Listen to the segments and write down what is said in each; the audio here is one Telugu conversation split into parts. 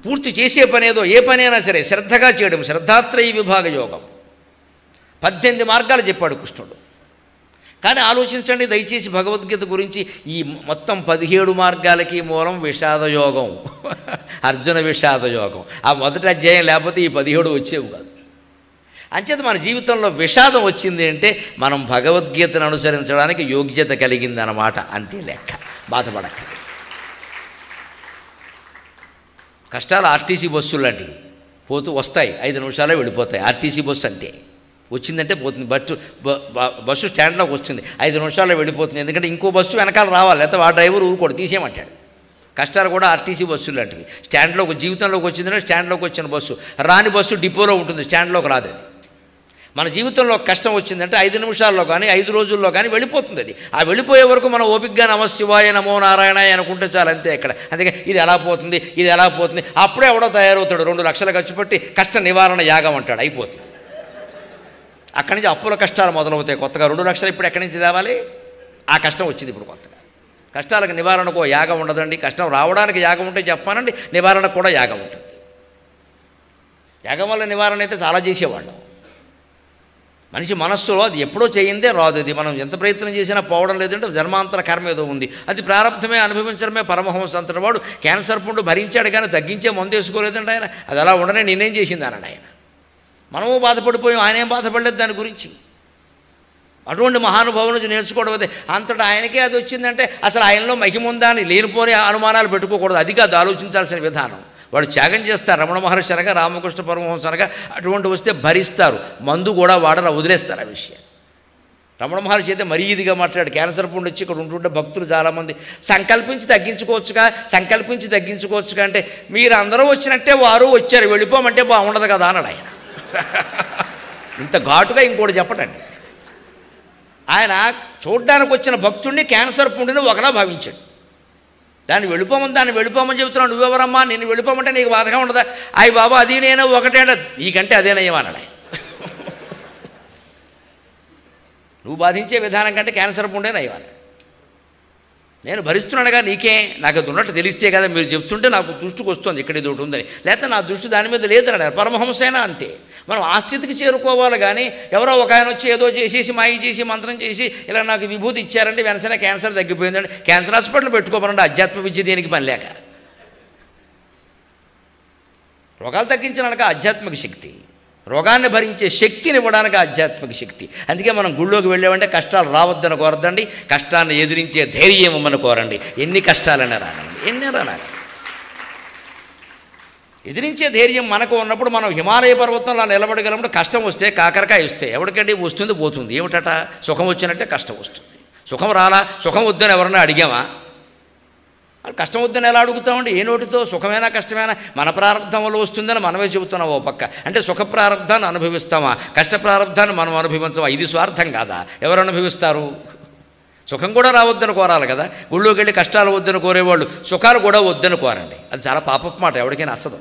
పూర్తి చేసే పని ఏదో ఏ పనైనా సరే శ్రద్ధగా చేయడం శ్రద్ధాత్రయ విభాగ యోగం పద్దెనిమిది మార్గాలు చెప్పాడు కృష్ణుడు కానీ ఆలోచించండి దయచేసి భగవద్గీత గురించి ఈ మొత్తం పదిహేడు మార్గాలకి మూలం విషాద యోగం అర్జున విషాద యోగం ఆ మొదటి అధ్యాయం లేకపోతే ఈ పదిహేడు వచ్చేవి కాదు అంచేత మన జీవితంలో విషాదం వచ్చింది అంటే మనం భగవద్గీతను అనుసరించడానికి యోగ్యత కలిగిందన్నమాట అంతే లెక్క బాధపడక్కర్లేదు కష్టాలు ఆర్టీసీ బస్సులు లాంటివి పోతూ వస్తాయి ఐదు నిమిషాలే వెళ్ళిపోతాయి ఆర్టీసీ బస్సు అంతే వచ్చిందంటే పోతుంది బస్సు బ- బ- బస్సు స్టాండ్లోకి వస్తుంది ఐదు నిమిషాల్లో వెళ్ళిపోతుంది ఎందుకంటే ఇంకో బస్సు వెనకాల రావాలి లేకపోతే ఆ డ్రైవర్ ఊరుకోడు తీసేయమంటాడు కష్టాలు కూడా ఆర్టీసీ బస్సులు లాంటివి స్టాండ్లోకి జీవితంలోకి వచ్చిందంటే స్టాండ్లోకి వచ్చిన బస్సు రాని బస్సు డిపోలో ఉంటుంది స్టాండ్లోకి రాదు అది మన జీవితంలో కష్టం వచ్చిందంటే ఐదు నిమిషాల్లో కానీ ఐదు రోజుల్లో కానీ వెళ్ళిపోతుంది అది ఆ వెళ్ళిపోయే వరకు మనం ఓపికగా నమ శివాయ నమో నారాయణ అనుకుంటే చాలు అంతే ఇక్కడ అందుకే ఇది ఎలా పోతుంది ఇది ఎలా పోతుంది అప్పుడే ఎవడో తయారవుతాడు రెండు లక్షలు ఖర్చు పెట్టి కష్ట నివారణ యాగం అంటాడు అయిపోతుంది అక్కడి నుంచి అప్పుల కష్టాలు మొదలవుతాయి కొత్తగా రెండు లక్షలు ఇప్పుడు ఎక్కడి నుంచి తేవాలి ఆ కష్టం వచ్చింది ఇప్పుడు కొత్తగా కష్టాలకు నివారణకు ఓ యాగం ఉండదండి కష్టం రావడానికి యాగం ఉంటే చెప్పానండి నివారణకు కూడా యాగం ఉంటుంది యాగం వల్ల నివారణ అయితే చాలా చేసేవాళ్ళం మనిషి మనస్సులో అది ఎప్పుడో చేయిందే రాదు అది మనం ఎంత ప్రయత్నం చేసినా పోవడం లేదంటే జన్మాంతర కర్మ ఏదో ఉంది అది ప్రారంభమే అనుభవించడమే పరమహంస అంతటి వాడు క్యాన్సర్ పుండు భరించాడు కానీ తగ్గించే మందు వేసుకోలేదండి ఆయన అది అలా ఉండనే నేనేం చేసింది అన్నాడు ఆయన మనము బాధపడిపోయాం ఆయన ఏం బాధపడలేదు దాని గురించి అటువంటి మహానుభావం నుంచి నేర్చుకోవడం అదే అంతటా ఆయనకే అది వచ్చిందంటే అసలు ఆయనలో మహిమ ఉందా అని లేనిపోని అనుమానాలు పెట్టుకోకూడదు అది కాదు ఆలోచించాల్సిన విధానం వాడు త్యాగం చేస్తారు రమణ మహర్షి అనగా రామకృష్ణ పరమహంస అనగా అటువంటి వస్తే భరిస్తారు మందు కూడా వాడరా వదిలేస్తారు ఆ విషయం రమణ మహర్షి అయితే మరీ ఇదిగా మాట్లాడు క్యాన్సర్ పుండు వచ్చి ఇక్కడ ఉంటుంటే భక్తులు చాలామంది సంకల్పించి తగ్గించుకోవచ్చుగా సంకల్పించి తగ్గించుకోవచ్చుగా అంటే మీరు అందరూ వచ్చినట్టే వారు వచ్చారు వెళ్ళిపోమంటే బాగుండదు కదా అన్నాడు ఆయన ఇంత ఘాటుగా ఇంకోటి చెప్పటండి ఆయన చూడ్డానికి వచ్చిన భక్తుడిని క్యాన్సర్ పుండిని ఒకలా భావించాడు దాన్ని వెళ్ళిపోమని దాన్ని వెళ్ళిపోమని చెబుతున్నాడు నువ్వెవరమ్మా నేను వెళ్ళిపోమంటే నీకు బాధగా ఉండదా అయ్యి బాబా అది నేను ఒకటే నీకంటే అదేనయ్యమన్నాడు ఆయన నువ్వు బాధించే విధానం కంటే క్యాన్సర్ పుండే నయ్యాలి నేను భరిస్తున్నానుగా నీకే నాకు అది ఉన్నట్టు తెలిస్తే కదా మీరు చెప్తుంటే నాకు దృష్టికి వస్తుంది ఇక్కడ ఇది ఒకటి ఉందని లేకపోతే నా దృష్టి దాని మీద లేదన్నాడు పరమహంసైనా అంతే మనం ఆ స్థితికి చేరుకోవాలి కానీ ఎవరో ఒక ఆయన వచ్చి ఏదో చేసేసి మాయ చేసి మంత్రం చేసి ఇలా నాకు విభూతి ఇచ్చారంటే వెనసనే క్యాన్సర్ తగ్గిపోయిందండి క్యాన్సర్ హాస్పిటల్ పెట్టుకోమనండి అధ్యాత్మ విద్య దేనికి పని లేక రోగాలు తగ్గించడానికి ఆధ్యాత్మిక శక్తి రోగాన్ని భరించే శక్తిని ఇవ్వడానికి ఆధ్యాత్మిక శక్తి అందుకే మనం గుళ్ళోకి వెళ్ళామంటే కష్టాలు రావద్దని కోరద్దండి కష్టాన్ని ఎదిరించే ధైర్యం ఇవ్వమని కోరండి ఎన్ని కష్టాలైనా రానండి ఎన్ని రానాలి ఎదిరించే ధైర్యం మనకు ఉన్నప్పుడు మనం హిమాలయ పర్వతంలో నిలబడగలప్పుడు కష్టం వస్తే కాకరకాయ వస్తే ఎవరికంటే వస్తుంది పోతుంది ఏమిటట సుఖం వచ్చినట్టే కష్టం వస్తుంది సుఖం రాలా సుఖం వద్దని ఎవరన్నా అడిగామా అది కష్టం వద్దని ఎలా అడుగుతామండి ఏ నోటితో సుఖమైనా కష్టమైనా మన ప్రారంభం వల్ల వస్తుందని మనమే చెబుతున్నాం ఓ పక్క అంటే సుఖ ప్రారంధాన్ని అనుభవిస్తామా కష్ట ప్రారంధాన్ని మనం అనుభవించమా ఇది స్వార్థం కాదా ఎవరు అనుభవిస్తారు సుఖం కూడా రావద్దని కోరాలి కదా గుళ్ళోకి వెళ్ళి కష్టాలు వద్దని కోరేవాళ్ళు సుఖాలు కూడా వద్దని కోరండి అది చాలా పాపపు మాట ఎవరికైనా నచ్చదు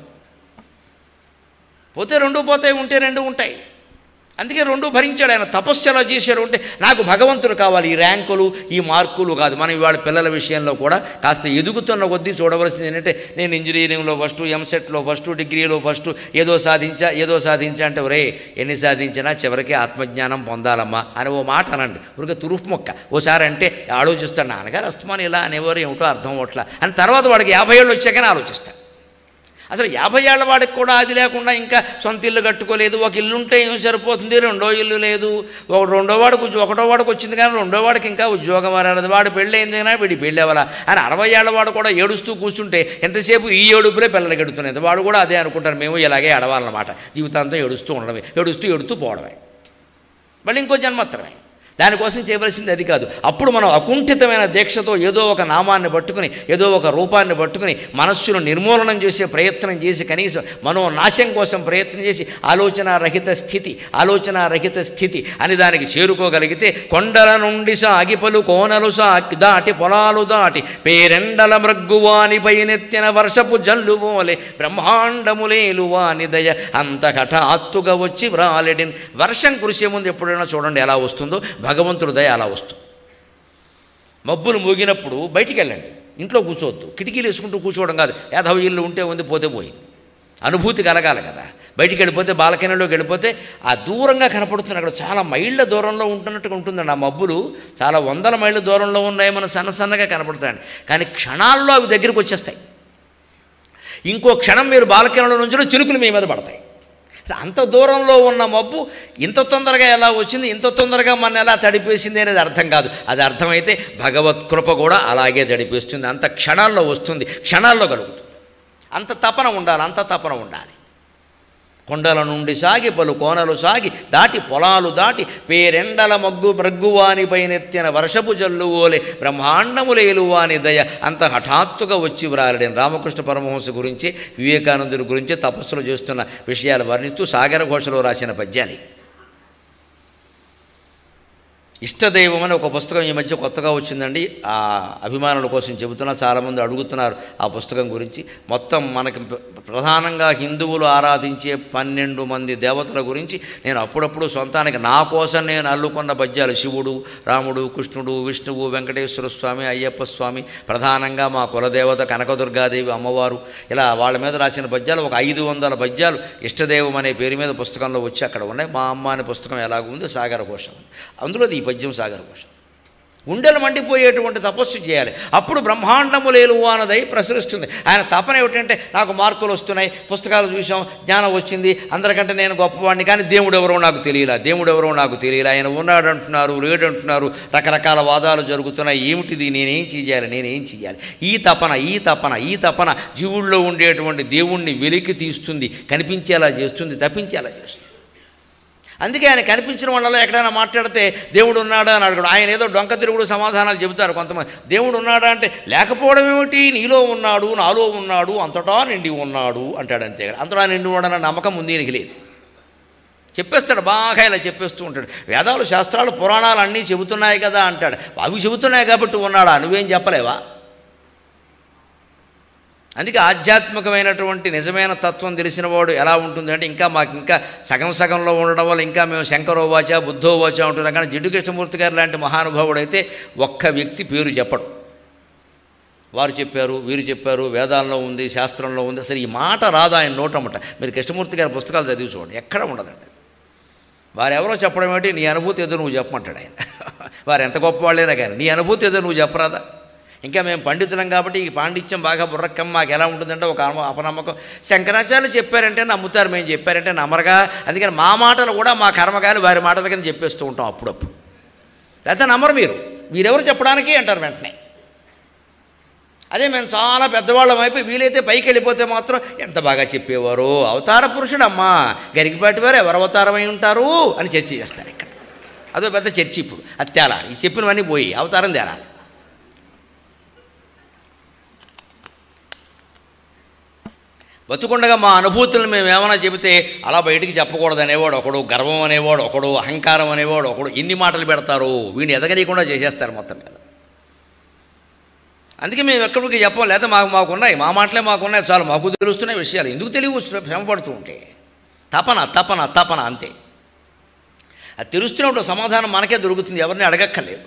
పోతే రెండు పోతాయి ఉంటే రెండు ఉంటాయి అందుకే రెండు భరించాడు ఆయన తపస్సు ఎలా చేశాడు అంటే నాకు భగవంతుడు కావాలి ఈ ర్యాంకులు ఈ మార్కులు కాదు మనం ఇవాళ పిల్లల విషయంలో కూడా కాస్త ఎదుగుతున్న కొద్దీ చూడవలసింది ఏంటంటే నేను ఇంజనీరింగ్లో ఫస్ట్ ఎంసెట్లో ఫస్ట్ డిగ్రీలో ఫస్ట్ ఏదో సాధించా ఏదో సాధించా అంటే ఒరే ఎన్ని సాధించినా చివరికి ఆత్మజ్ఞానం పొందాలమ్మా అని ఓ మాట అనండి ఊరికే తురుపు మొక్క ఓసారి అంటే ఆలోచిస్తాడు నాన్నగారు అస్తమాని ఇలా అనేవారు ఏమిటో అర్థం అవట్లా అని తర్వాత వాడికి యాభై ఏళ్ళు వచ్చాకనే ఆలోచిస్తాడు అసలు యాభై ఏళ్ళ వాడికి కూడా అది లేకుండా ఇంకా సొంత ఇల్లు కట్టుకోలేదు ఒక ఇల్లు ఉంటే ఏం సరిపోతుంది రెండో ఇల్లు లేదు ఒక రెండో వాడికి ఉద్యో- ఒకటో వాడికి వచ్చింది కానీ రెండో వాడికి ఇంకా ఉద్యోగం రాలేదు వాడు పెళ్ళయింది కానీ వీడి పెళ్ళి అవ్వాలా అని అరవై ఏళ్ళ వాడు కూడా ఏడుస్తూ కూర్చుంటే ఎంతసేపు ఈ ఏడుపులే పిల్లలు గడుతున్నది వాడు కూడా అదే అనుకుంటారు మేము ఇలాగే ఎడవాలన్నమాట జీవితాంతం ఏడుస్తూ ఉండడమే ఏడుస్తూ ఏడుస్తూ పోవడమే మళ్ళీ ఇంకో జన్మత్తరమే దానికోసం చేయవలసింది అది కాదు అప్పుడు మనం అకుంఠితమైన దీక్షతో ఏదో ఒక నామాన్ని పట్టుకుని ఏదో ఒక రూపాన్ని పట్టుకుని మనస్సును నిర్మూలనం చేసే ప్రయత్నం చేసి కనీసం మనో నాశం కోసం ప్రయత్నం చేసి ఆలోచన రహిత స్థితి ఆలోచన రహిత స్థితి అని దానికి చేరుకోగలిగితే కొండల నుండి సాగి పలు కోనలు సాగి దాటి పొలాలు దాటి పేరెండల మృగ్గువాని పైనెత్తిన వర్షపు జల్లు పోలే బ్రహ్మాండములేలు వాని దయ అంత హఠాత్తుగా వచ్చి వ్రాలెడిన్ వర్షం కురిసే ముందు ఎప్పుడైనా చూడండి ఎలా వస్తుందో భగవంతుడి దయ అలా వస్తుంది మబ్బులు మూగినప్పుడు బయటికి వెళ్ళండి ఇంట్లో కూర్చోవద్దు కిటికీలు వేసుకుంటూ కూర్చోవడం కాదు యాదవ ఇల్లు ఉంటే ఉంది పోతే పోయింది అనుభూతి కలగాలి కదా బయటికి వెళ్ళిపోతే బాలకనీలోకి వెళ్ళిపోతే ఆ దూరంగా కనపడుతుంది అక్కడ చాలా మైళ్ళ దూరంలో ఉంటున్నట్టుగా ఉంటుందండి ఆ మబ్బులు చాలా వందల మైళ్ళ దూరంలో ఉన్నాయి మన సన్న సన్నగా కనపడుతాయండి కానీ క్షణాల్లో అవి దగ్గరికి వచ్చేస్తాయి ఇంకో క్షణం మీరు బాలకనలో నుంచి చినుకులు మీ మీద పడతాయి అంత దూరంలో ఉన్న మబ్బు ఇంత తొందరగా ఎలా వచ్చింది ఇంత తొందరగా మన ఎలా తడిపేసింది అనేది అర్థం కాదు అది అర్థమైతే భగవత్ కృప కూడా అలాగే తడిపేస్తుంది అంత క్షణాల్లో వస్తుంది క్షణాల్లో కలుగుతుంది అంత తపన ఉండాలి అంత తపన ఉండాలి కొండల నుండి సాగి పలు కోనలు సాగి దాటి పొలాలు దాటి పేరెండల మగ్గు మృగ్గువాని పైనెత్తిన వర్షపు జల్లు ఓలే బ్రహ్మాండములేలువాని దయ అంత హఠాత్తుగా వచ్చి వ్రాలడిన రామకృష్ణ పరమహంస గురించి వివేకానందుడి గురించి తపస్సులు చేస్తున్న విషయాలు వర్ణిస్తూ సాగర ఘోషలో రాసిన పద్యాలు ఇష్టదైవం అని ఒక పుస్తకం ఈ మధ్య కొత్తగా వచ్చిందండి ఆ అభిమానుల కోసం చెబుతున్నా చాలామంది అడుగుతున్నారు ఆ పుస్తకం గురించి మొత్తం మనకి ప్ర- ప్రధానంగా హిందువులు ఆరాధించే పన్నెండు మంది దేవతల గురించి నేను అప్పుడప్పుడు సొంతానికి నా కోసం నేను అల్లుకున్న పద్యాలు శివుడు రాముడు కృష్ణుడు విష్ణువు వెంకటేశ్వర స్వామి అయ్యప్ప స్వామి ప్రధానంగా మా కులదేవత కనకదుర్గాదేవి అమ్మవారు ఇలా వాళ్ళ మీద రాసిన పద్యాలు ఒక ఐదు వందల పద్యాలు ఇష్టదైవం అనే పేరు మీద పుస్తకంలో వచ్చి అక్కడ ఉన్నాయి మా అమ్మ అనే పుస్తకం ఎలాగుంది సాగర ఘోషం అందులో ఈ పద్యం సాగర ఘోషం గుండెలు మండిపోయేటువంటి తపస్సు చేయాలి అప్పుడు బ్రహ్మాండము లేలు అన్నదై ప్రసరిస్తుంది ఆయన తపన ఏమిటంటే నాకు మార్కులు వస్తున్నాయి పుస్తకాలు చూసాం జ్ఞానం వచ్చింది అందరికంటే నేను గొప్పవాడిని కానీ దేవుడు ఎవరో నాకు తెలియలా దేవుడు ఎవరో నాకు తెలియలా ఆయన ఉన్నాడు అంటున్నారు లేడు అంటున్నారు రకరకాల వాదాలు జరుగుతున్నాయి ఏమిటిది నేనేం చేయాలి నేనేం చేయాలి ఈ తపన ఈ తపన ఈ తపన జీవుల్లో ఉండేటువంటి దేవుణ్ణి వెలికి తీస్తుంది కనిపించేలా చేస్తుంది తప్పించేలా చేస్తుంది అందుకే ఆయన కనిపించిన వాళ్ళలో ఎక్కడైనా మాట్లాడితే దేవుడు ఉన్నాడా అని అడగడు ఆయన ఏదో డొంక తిరుగుడు సమాధానాలు చెబుతారు కొంతమంది దేవుడు ఉన్నాడా అంటే లేకపోవడం ఏమిటి నీలో ఉన్నాడు నాలో ఉన్నాడు అంతటా నిండి ఉన్నాడు అంటాడు అంతే అంతటా నిండి ఉన్నాడన్న నమ్మకం ఉంది ఈయనకి లేదు చెప్పేస్తాడు బాగా ఇలా చెప్పేస్తూ ఉంటాడు వేదాలు శాస్త్రాలు పురాణాలు అన్నీ చెబుతున్నాయి కదా అంటాడు అవి చెబుతున్నాయి కాబట్టి ఉన్నాడా నువ్వేం చెప్పలేవా అందుకే ఆధ్యాత్మికమైనటువంటి నిజమైన తత్వం తెలిసిన వాడు ఎలా ఉంటుంది అంటే ఇంకా మాకు ఇంకా సగం సగంలో ఉండడం వల్ల ఇంకా మేము శంకరోవాచ బుద్ధోవాచ ఉంటున్నాం కానీ జిడ్డు కృష్ణమూర్తి గారు లాంటి మహానుభావుడు అయితే ఒక్క వ్యక్తి పేరు చెప్పడు వారు చెప్పారు వీరు చెప్పారు వేదాల్లో ఉంది శాస్త్రంలో ఉంది అసలు ఈ మాట రాదు ఆయన నోటమ్మట మీరు కృష్ణమూర్తి గారి పుస్తకాలు చదివి చూడండి ఎక్కడ ఉండదండి వారెవరో చెప్పడం ఏంటి నీ అనుభూతి ఏదో నువ్వు చెప్పమంటాడు ఆయన వారు ఎంత గొప్పవాళ్ళైనా కానీ నీ అనుభూతి ఏదో నువ్వు చెప్పరాదా ఇంకా మేము పండితులం కాబట్టి ఈ పాండిత్యం బాగా బుర్రక్కం మాకు ఎలా ఉంటుందంటే ఒక అమ- అపనమ్మకం శంకరాచార్యులు చెప్పారంటే నమ్ముతారు మేము చెప్పారంటే నమ్మరుగా అందుకని మా మాటలు కూడా మా కర్మకాయలు వారి మాటల కింద చెప్పేస్తూ ఉంటాం అప్పుడప్పుడు లేకపోతే నమ్మరు మీరు మీరెవరు చెప్పడానికి అంటారు వెంటనే అదే మేము చాలా పెద్దవాళ్ళం అయిపోయి వీలైతే పైకి వెళ్ళిపోతే మాత్రం ఎంత బాగా చెప్పేవారు అవతార పురుషుడమ్మా గరికిపాటి వారు ఎవరు అవతారమై ఉంటారు అని చర్చ చేస్తారు ఇక్కడ అదో పెద్ద చర్చ ఇప్పుడు అది తేలాలి ఈ చెప్పినవన్నీ పోయి అవతారం తేలాలి బతుకుండగా మా అనుభూతులను మేము ఏమైనా చెబితే అలా బయటికి చెప్పకూడదు అనేవాడు ఒకడు గర్వం అనేవాడు ఒకడు అహంకారం అనేవాడు ఒకడు ఎన్ని మాటలు పెడతారు వీడిని ఎదగనీయకుండా చేసేస్తారు మొత్తం మీద అందుకే మేము ఎక్కడికి చెప్పం లేదా మాకు మాకున్నాయి మా మాటలే మాకున్నాయి చాలు మాకు తెలుస్తున్నాయి విషయాలు ఎందుకు తెలివి శ్రమపడుతూ ఉంటే తపన తపన తపన అంతే అది తెలుస్తున్నప్పుడు సమాధానం మనకే దొరుకుతుంది ఎవరిని అడగక్కర్లేదు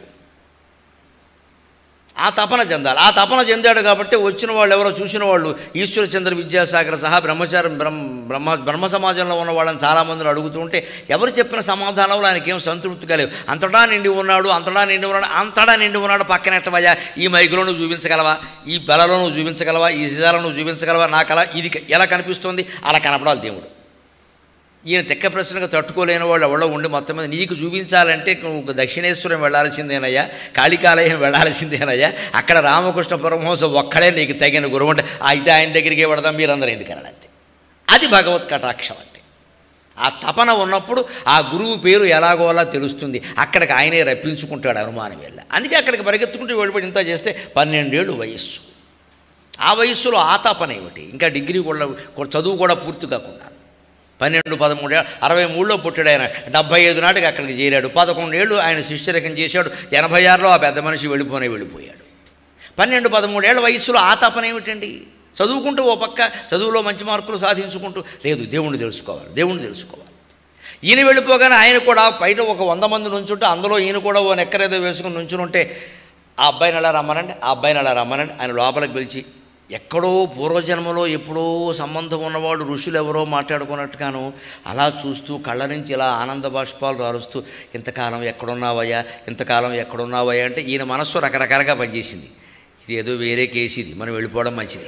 ఆ తపన చెందాలి ఆ తపన చెందాడు కాబట్టి వచ్చిన వాళ్ళు ఎవరో చూసిన వాళ్ళు ఈశ్వరచంద్ర విద్యాసాగర్ సహా బ్రహ్మచారం బ్రహ్మ బ్రహ్మ బ్రహ్మ సమాజంలో ఉన్న వాళ్ళని చాలామందిని అడుగుతూ ఉంటే ఎవరు చెప్పిన సమాధానంలో ఆయనకి ఏం సంతృప్తి లేవు అంతటా నిండి ఉన్నాడు అంతటా నిండి ఉన్నాడు అంతటా నిండి ఉన్నాడు పక్కనెట్టవయ్యా ఈ మైకులో నువ్వు చూపించగలవా ఈ బలలో నువ్వు చూపించగలవా ఈ సిజాలో నువ్వు చూపించగలవా నాకు అలా ఇది ఎలా కనిపిస్తుంది అలా కనపడాలి దేవుడు ఈయన తెక్క ప్రశ్నకు తట్టుకోలేని వాళ్ళు ఎవరో ఉండి మొత్తం మీద నీకు చూపించాలంటే నువ్వు దక్షిణేశ్వరం వెళ్ళాల్సిందేనయ్యా కాళికాలయం వెళ్ళాల్సిందేనయ్యా అక్కడ రామకృష్ణ పరమహంస ఒక్కడే నీకు తగిన గురువు అంటే అయితే ఆయన దగ్గరికి వెడదాం మీరందరూ ఎందుకన్నాడు అంతే అది భగవత్ కటాక్షం అంటే ఆ తపన ఉన్నప్పుడు ఆ గురువు పేరు ఎలాగోలా తెలుస్తుంది అక్కడికి ఆయనే రప్పించుకుంటాడు అనుమానం వెళ్ళ అందుకే అక్కడికి పరిగెత్తుకుంటూ వెళ్ళిపోయి ఇంత చేస్తే పన్నెండేళ్ళు వయస్సు ఆ వయస్సులో ఆ తపన ఏమిటి ఇంకా డిగ్రీ కూడా చదువు కూడా పూర్తి కాకుండా పన్నెండు పదమూడు అరవై మూడులో పుట్టాడు ఆయన డెబ్బై ఐదు నాటికి అక్కడికి చేరాడు పదకొండేళ్ళు ఆయన శిష్యరకం చేశాడు ఎనభై ఆరులో ఆ పెద్ద మనిషి వెళ్ళిపోనే వెళ్ళిపోయాడు పన్నెండు పదమూడేళ్ల వయస్సులో ఆ తపన ఏమిటండి చదువుకుంటూ ఓ పక్క చదువులో మంచి మార్కులు సాధించుకుంటూ లేదు దేవుణ్ణి తెలుసుకోవాలి దేవుణ్ణి తెలుసుకోవాలి ఈయన వెళ్ళిపోగానే ఆయన కూడా బయట ఒక వంద మంది నుంచుంటే అందులో ఈయన కూడా ఓ నెక్కరేదో వేసుకుని నుంచుని ఉంటే ఆ అబ్బాయిని అలా రమ్మనండి ఆ అబ్బాయిని అలా రమ్మనండి ఆయన లోపలికి పిలిచి ఎక్కడో పూర్వజన్మలో ఎప్పుడో సంబంధం ఉన్నవాడు ఋషులు ఎవరో మాట్లాడుకున్నట్టుగాను అలా చూస్తూ కళ్ళ నుంచి ఇలా ఆనంద బాష్పాలు రారుస్తూ ఇంతకాలం ఎక్కడున్నావయ్యా ఇంతకాలం ఎక్కడున్నావయ్యా అంటే ఈయన మనస్సు రకరకాలుగా పనిచేసింది ఇది ఏదో వేరే కేసు ఇది మనం వెళ్ళిపోవడం మంచిది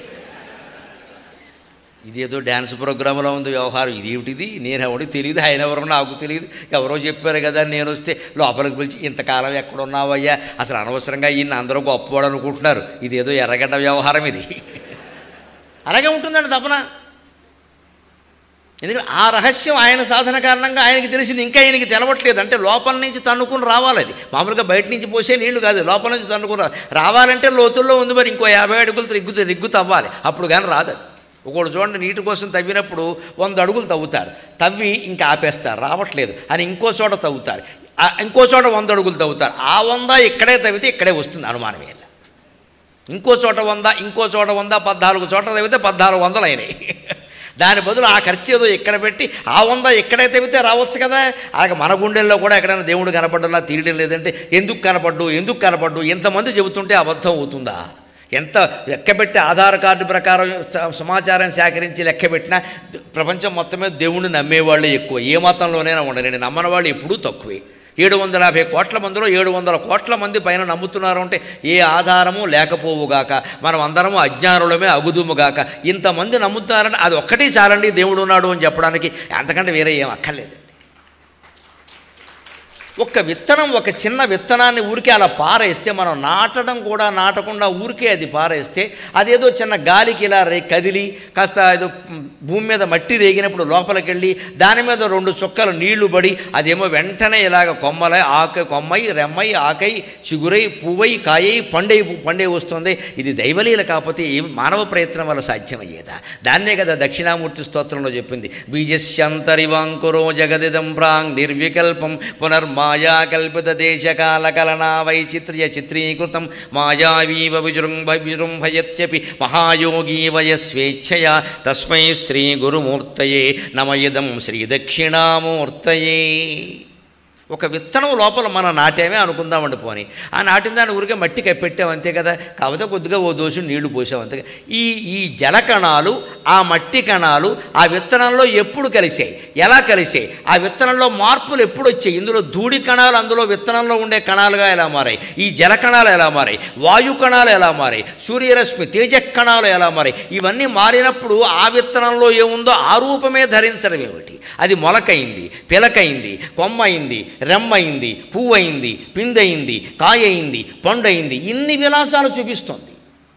ఇది ఏదో డ్యాన్స్ ప్రోగ్రాంలో ఉంది వ్యవహారం ఇది ఏమిటిది నేను ఎవరికి తెలియదు ఆయన ఎవరో నాకు తెలియదు ఎవరో చెప్పారు కదా నేను వస్తే లోపలికి పిలిచి ఇంతకాలం ఎక్కడున్నావయ్యా అసలు అనవసరంగా ఈయన అందరూ గొప్పవాడు అనుకుంటున్నారు ఇది ఏదో ఎర్రగడ్డ వ్యవహారం ఇది అలాగే ఉంటుందండి తపన ఎందుకంటే ఆ రహస్యం ఆయన సాధన కారణంగా ఆయనకి తెలిసింది ఇంకా ఆయనకి తెలవట్లేదు అంటే లోపల నుంచి తన్నుకుని రావాలి అది మామూలుగా బయట నుంచి పోసే నీళ్లు కాదు లోపల నుంచి తన్నుకుని రావాలి రావాలంటే లోతుల్లో ఉంది మరి ఇంకో యాభై అడుగులు రిగ్గు రిగ్గు తవ్వాలి అప్పుడు కానీ రాదు అది ఒకడు చూడండి నీటి కోసం తవ్వినప్పుడు వంద అడుగులు తవ్వుతారు తవ్వి ఇంకా ఆపేస్తారు రావట్లేదు అని ఇంకో చోట తవ్వుతారు ఆ ఇంకో చోట వంద అడుగులు తవ్వుతారు ఆ వంద ఇక్కడే తవ్వితే ఇక్కడే వస్తుంది అనుమానమే ఇంకో చోట వంద ఇంకో చోట వంద పద్నాలుగు చోట తవ్వితే పద్నాలుగు వందలు అయినాయి దాని బదులు ఆ ఖర్చు ఏదో ఇక్కడ పెట్టి ఆ వంద ఇక్కడే తెవితే రావచ్చు కదా అలాగే మన గుండెల్లో కూడా ఎక్కడైనా దేవుడు కనపడ్డలా తీయడం లేదంటే ఎందుకు కనపడ్డు ఎందుకు కనపడ్డు ఎంతమంది చెబుతుంటే అబద్ధం అవుతుందా ఎంత లెక్కబెట్టి ఆధార్ కార్డు ప్రకారం స- సమాచారం సేకరించి లెక్కబెట్టినా ప్రపంచం మొత్తం మీద దేవుణ్ణి నమ్మేవాళ్ళు ఎక్కువ ఏ మతంలోనైనా ఉండరండి నమ్మని వాళ్ళు ఎప్పుడూ తక్కువే ఏడు వందల యాభై కోట్ల మందిలో ఏడు వందల కోట్ల మంది పైన నమ్ముతున్నారు అంటే ఏ ఆధారము లేకపోవుగాక మనం అందరము అజ్ఞానులమే అగుదుముగాక ఇంతమంది నమ్ముతున్నారంటే అది ఒక్కటి చాలండి దేవుడు ఉన్నాడు అని చెప్పడానికి అంతకంటే వేరే ఏం అక్కర్లేదు ఒక్క విత్తనం ఒక చిన్న విత్తనాన్ని ఊరికే అలా పారేస్తే మనం నాటడం కూడా నాటకుండా ఊరికే అది పారేస్తే అదేదో చిన్న గాలికి ఇలా రే కదిలి కాస్త ఏదో భూమి మీద మట్టి రేగినప్పుడు లోపలికి వెళ్ళి దాని మీద రెండు చుక్కలు నీళ్లు పడి అదేమో వెంటనే ఇలాగ కొమ్మలై ఆక కొమ్మై రెమ్మై ఆకై చిగురై పువ్వై కాయై పండై పండే వస్తుంది ఇది దైవలీల కాకపోతే ఏం మానవ ప్రయత్నం వల్ల సాధ్యమయ్యేదా దాన్నే కదా దక్షిణామూర్తి స్తోత్రంలో చెప్పింది బీజస్యంతరివాంకురో జగదిదం ప్రాంగ్ నిర్వికల్పం పునర్మాయా కల్పిత దేశకాల కలనా వైచిత్ర్య చిత్రీకృతం మాయావీవ విజృంభ విజృంభయత్యపి మహాయోగీ వయ స్వేచ్ఛయా తస్మై శ్రీ గురుమూర్తయే నమయదం శ్రీ దక్షిణామూర్తయే ఒక విత్తనం లోపల మనం నాటేమే అనుకుందామండి పోని ఆ నాటిన దాన్ని ఊరికే మట్టి కప్పెట్టాం అంతే కదా కాకపోతే కొద్దిగా ఓ దోషం నీళ్లు పోసాం అంతే కదా. ఈ ఈ జల కణాలు ఆ మట్టి కణాలు ఆ విత్తనంలో ఎప్పుడు కలిసాయి ఎలా కలిసాయి ఆ విత్తనంలో మార్పులు ఎప్పుడు వచ్చాయి ఇందులో ధూళి కణాలు అందులో విత్తనంలో ఉండే కణాలుగా ఎలా మారాయి ఈ జల కణాలు ఎలా మారాయి వాయు కణాలు ఎలా మారాయి సూర్యరశ్మి తేజ కణాలు ఎలా మారాయి ఇవన్నీ మారినప్పుడు ఆ విత్తనంలో ఏముందో ఆ రూపమే ధరించడం ఏమిటి అది మొలకైంది పిలకైంది కొమ్మైంది రెమ్మయింది పువ్వయింది పిందయింది కాయయింది పండయింది ఇన్ని విలాసాలు చూపిస్తోంది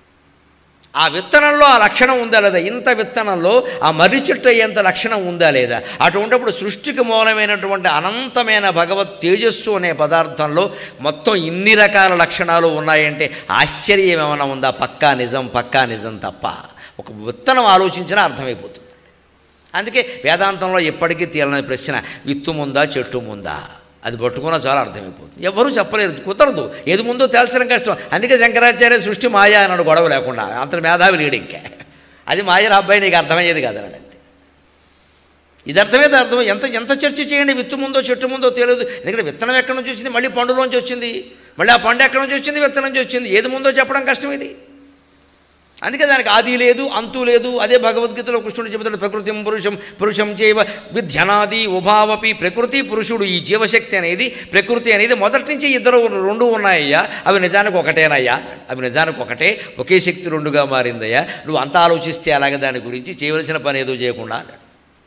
ఆ విత్తనంలో ఆ లక్షణం ఉందా లేదా ఇంత విత్తనంలో ఆ మర్రి చెట్టు అయ్యేంత లక్షణం ఉందా లేదా అటువంటిప్పుడు సృష్టికి మూలమైనటువంటి అనంతమైన భగవత్ తేజస్సు అనే పదార్థంలో మొత్తం ఇన్ని రకాల లక్షణాలు ఉన్నాయంటే ఆశ్చర్యం ఏమైనా ఉందా పక్కా నిజం పక్కా నిజం తప్ప ఒక విత్తనం ఆలోచించినా అర్థమైపోతుంది అందుకే వేదాంతంలో ఎప్పటికీ తేలని ప్రశ్న విత్తు ముందా చెట్టు ముందా అది పట్టుకున్నా చాలా అర్థమైపోతుంది ఎవరూ చెప్పలేరు కుదరదు ఏది ముందో తేల్చడం కష్టం అందుకే శంకరాచార్య సృష్టి మాయా అన్నాడు గొడవ లేకుండా అంత మేధావి లేడు ఇంకా అది మాయరా అబ్బాయి నీకు అర్థమయ్యేది కాదన్నాడు అంతే ఇది అర్థమైతే అర్థం ఎంత ఎంత చర్చ చేయండి విత్తు ముందో చెట్టు ముందో తెలియదు ఎందుకంటే విత్తనం ఎక్కడి నుంచి వచ్చింది మళ్ళీ పండులోంచి వచ్చింది మళ్ళీ ఆ పండు ఎక్కడి నుంచి వచ్చింది విత్తనం నుంచి వచ్చింది ఏది ముందో చెప్పడం కష్టం ఇది అందుకే దానికి ఆది లేదు అంతు లేదు అదే భగవద్గీతలో కృష్ణుడు చెబుతాడు ప్రకృతి పురుషం పురుషం చేవ విధ్యనాది ఉభావపి ప్రకృతి పురుషుడు ఈ జీవశక్తి అనేది ప్రకృతి అనేది మొదటి నుంచి ఇద్దరు రెండు ఉన్నాయ్యా అవి నిజానికి ఒకటేనయ్యా అవి నిజానికి ఒకటే ఒకే శక్తి రెండుగా మారిందయ్యా నువ్వు అంత ఆలోచిస్తే అలాగే దాని గురించి చేయవలసిన పని ఏదో చేయకుండా అన్నాడు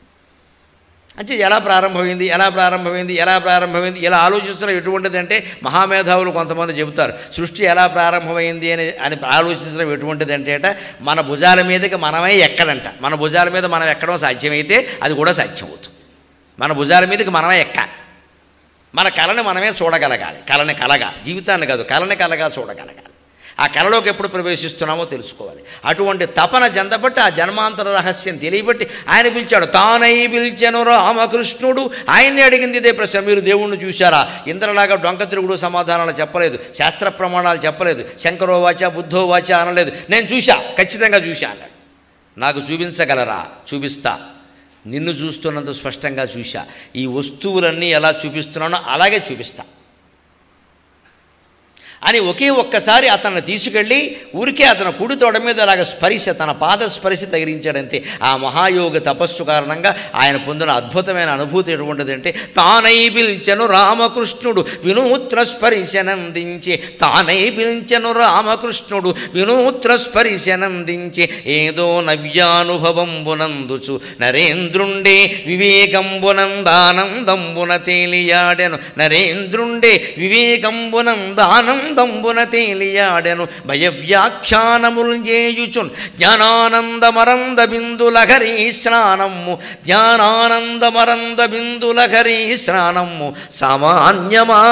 అంటే ఎలా ప్రారంభమైంది ఎలా ప్రారంభమైంది ఎలా ప్రారంభమైంది ఇలా ఆలోచించడం ఎటువంటిది అంటే మహామేధావులు కొంతమంది చెబుతారు సృష్టి ఎలా ప్రారంభమైంది అని అని ఆలోచించడం ఎటువంటిది అంటే అట మన భుజాల మీదకి మనమే ఎక్కడంట మన భుజాల మీద మనం ఎక్కడం సాధ్యమైతే అది కూడా సాధ్యం అవుతుంది మన భుజాల మీదకి మనమే ఎక్కాలి మన కళని మనమే చూడగలగాలి కళని కలగా జీవితాన్ని కాదు కళని కలగా చూడగలగాలి ఆ కళలోకి ఎప్పుడు ప్రవేశిస్తున్నామో తెలుసుకోవాలి అటువంటి తపన జందబట్టి ఆ జన్మాంతర రహస్యం తెలియబట్టి ఆయన పిలిచాడు తానై పిలిచెను రామకృష్ణుడు ఆయన్ని అడిగింది ఇదే ప్రశ్న మీరు దేవుణ్ణి చూశారా ఇంద్రలాగా డొంక తిరుగుడు సమాధానాలు చెప్పలేదు శాస్త్ర ప్రమాణాలు చెప్పలేదు శంకరోవాచ బుద్ధోవాచ అనలేదు నేను చూశా ఖచ్చితంగా చూశా అన్నాడు నాకు చూపించగలరా చూపిస్తా నిన్ను చూస్తున్నంత స్పష్టంగా చూశా ఈ వస్తువులన్నీ ఎలా చూపిస్తున్నానో అలాగే చూపిస్తా అని ఒకే ఒక్కసారి అతన్ని తీసుకెళ్ళి ఊరికే అతని కుడి తోడ మీద అలాగ స్పరిశ తన పాద స్పరిశ తగిలించాడంతే ఆ మహాయోగ తపస్సు కారణంగా ఆయన పొందిన అద్భుతమైన అనుభూతి ఎటువంటిది అంటే తానై పిలిచెను రామకృష్ణుడు వినూత్న స్పరిశనందించి తానై పిలిచెను రామకృష్ణుడు వినూత్న స్పరిశనందించి ఏదో నవ్యానుభవంబునందుచు నరేంద్రుండే వివేకంబునందానందంబున తేలియాడెను నరేంద్రుండే వివేకంబునందానందంబున తేలియాడెను భయ వ్యాఖ్యానములు చేయుచున్ జ్ఞానానందమరంద బిందులహరీ స్నానమ్ము జ్ఞానానందమరంద బిందులహరీ స్నానమ్ము సామాన్యమా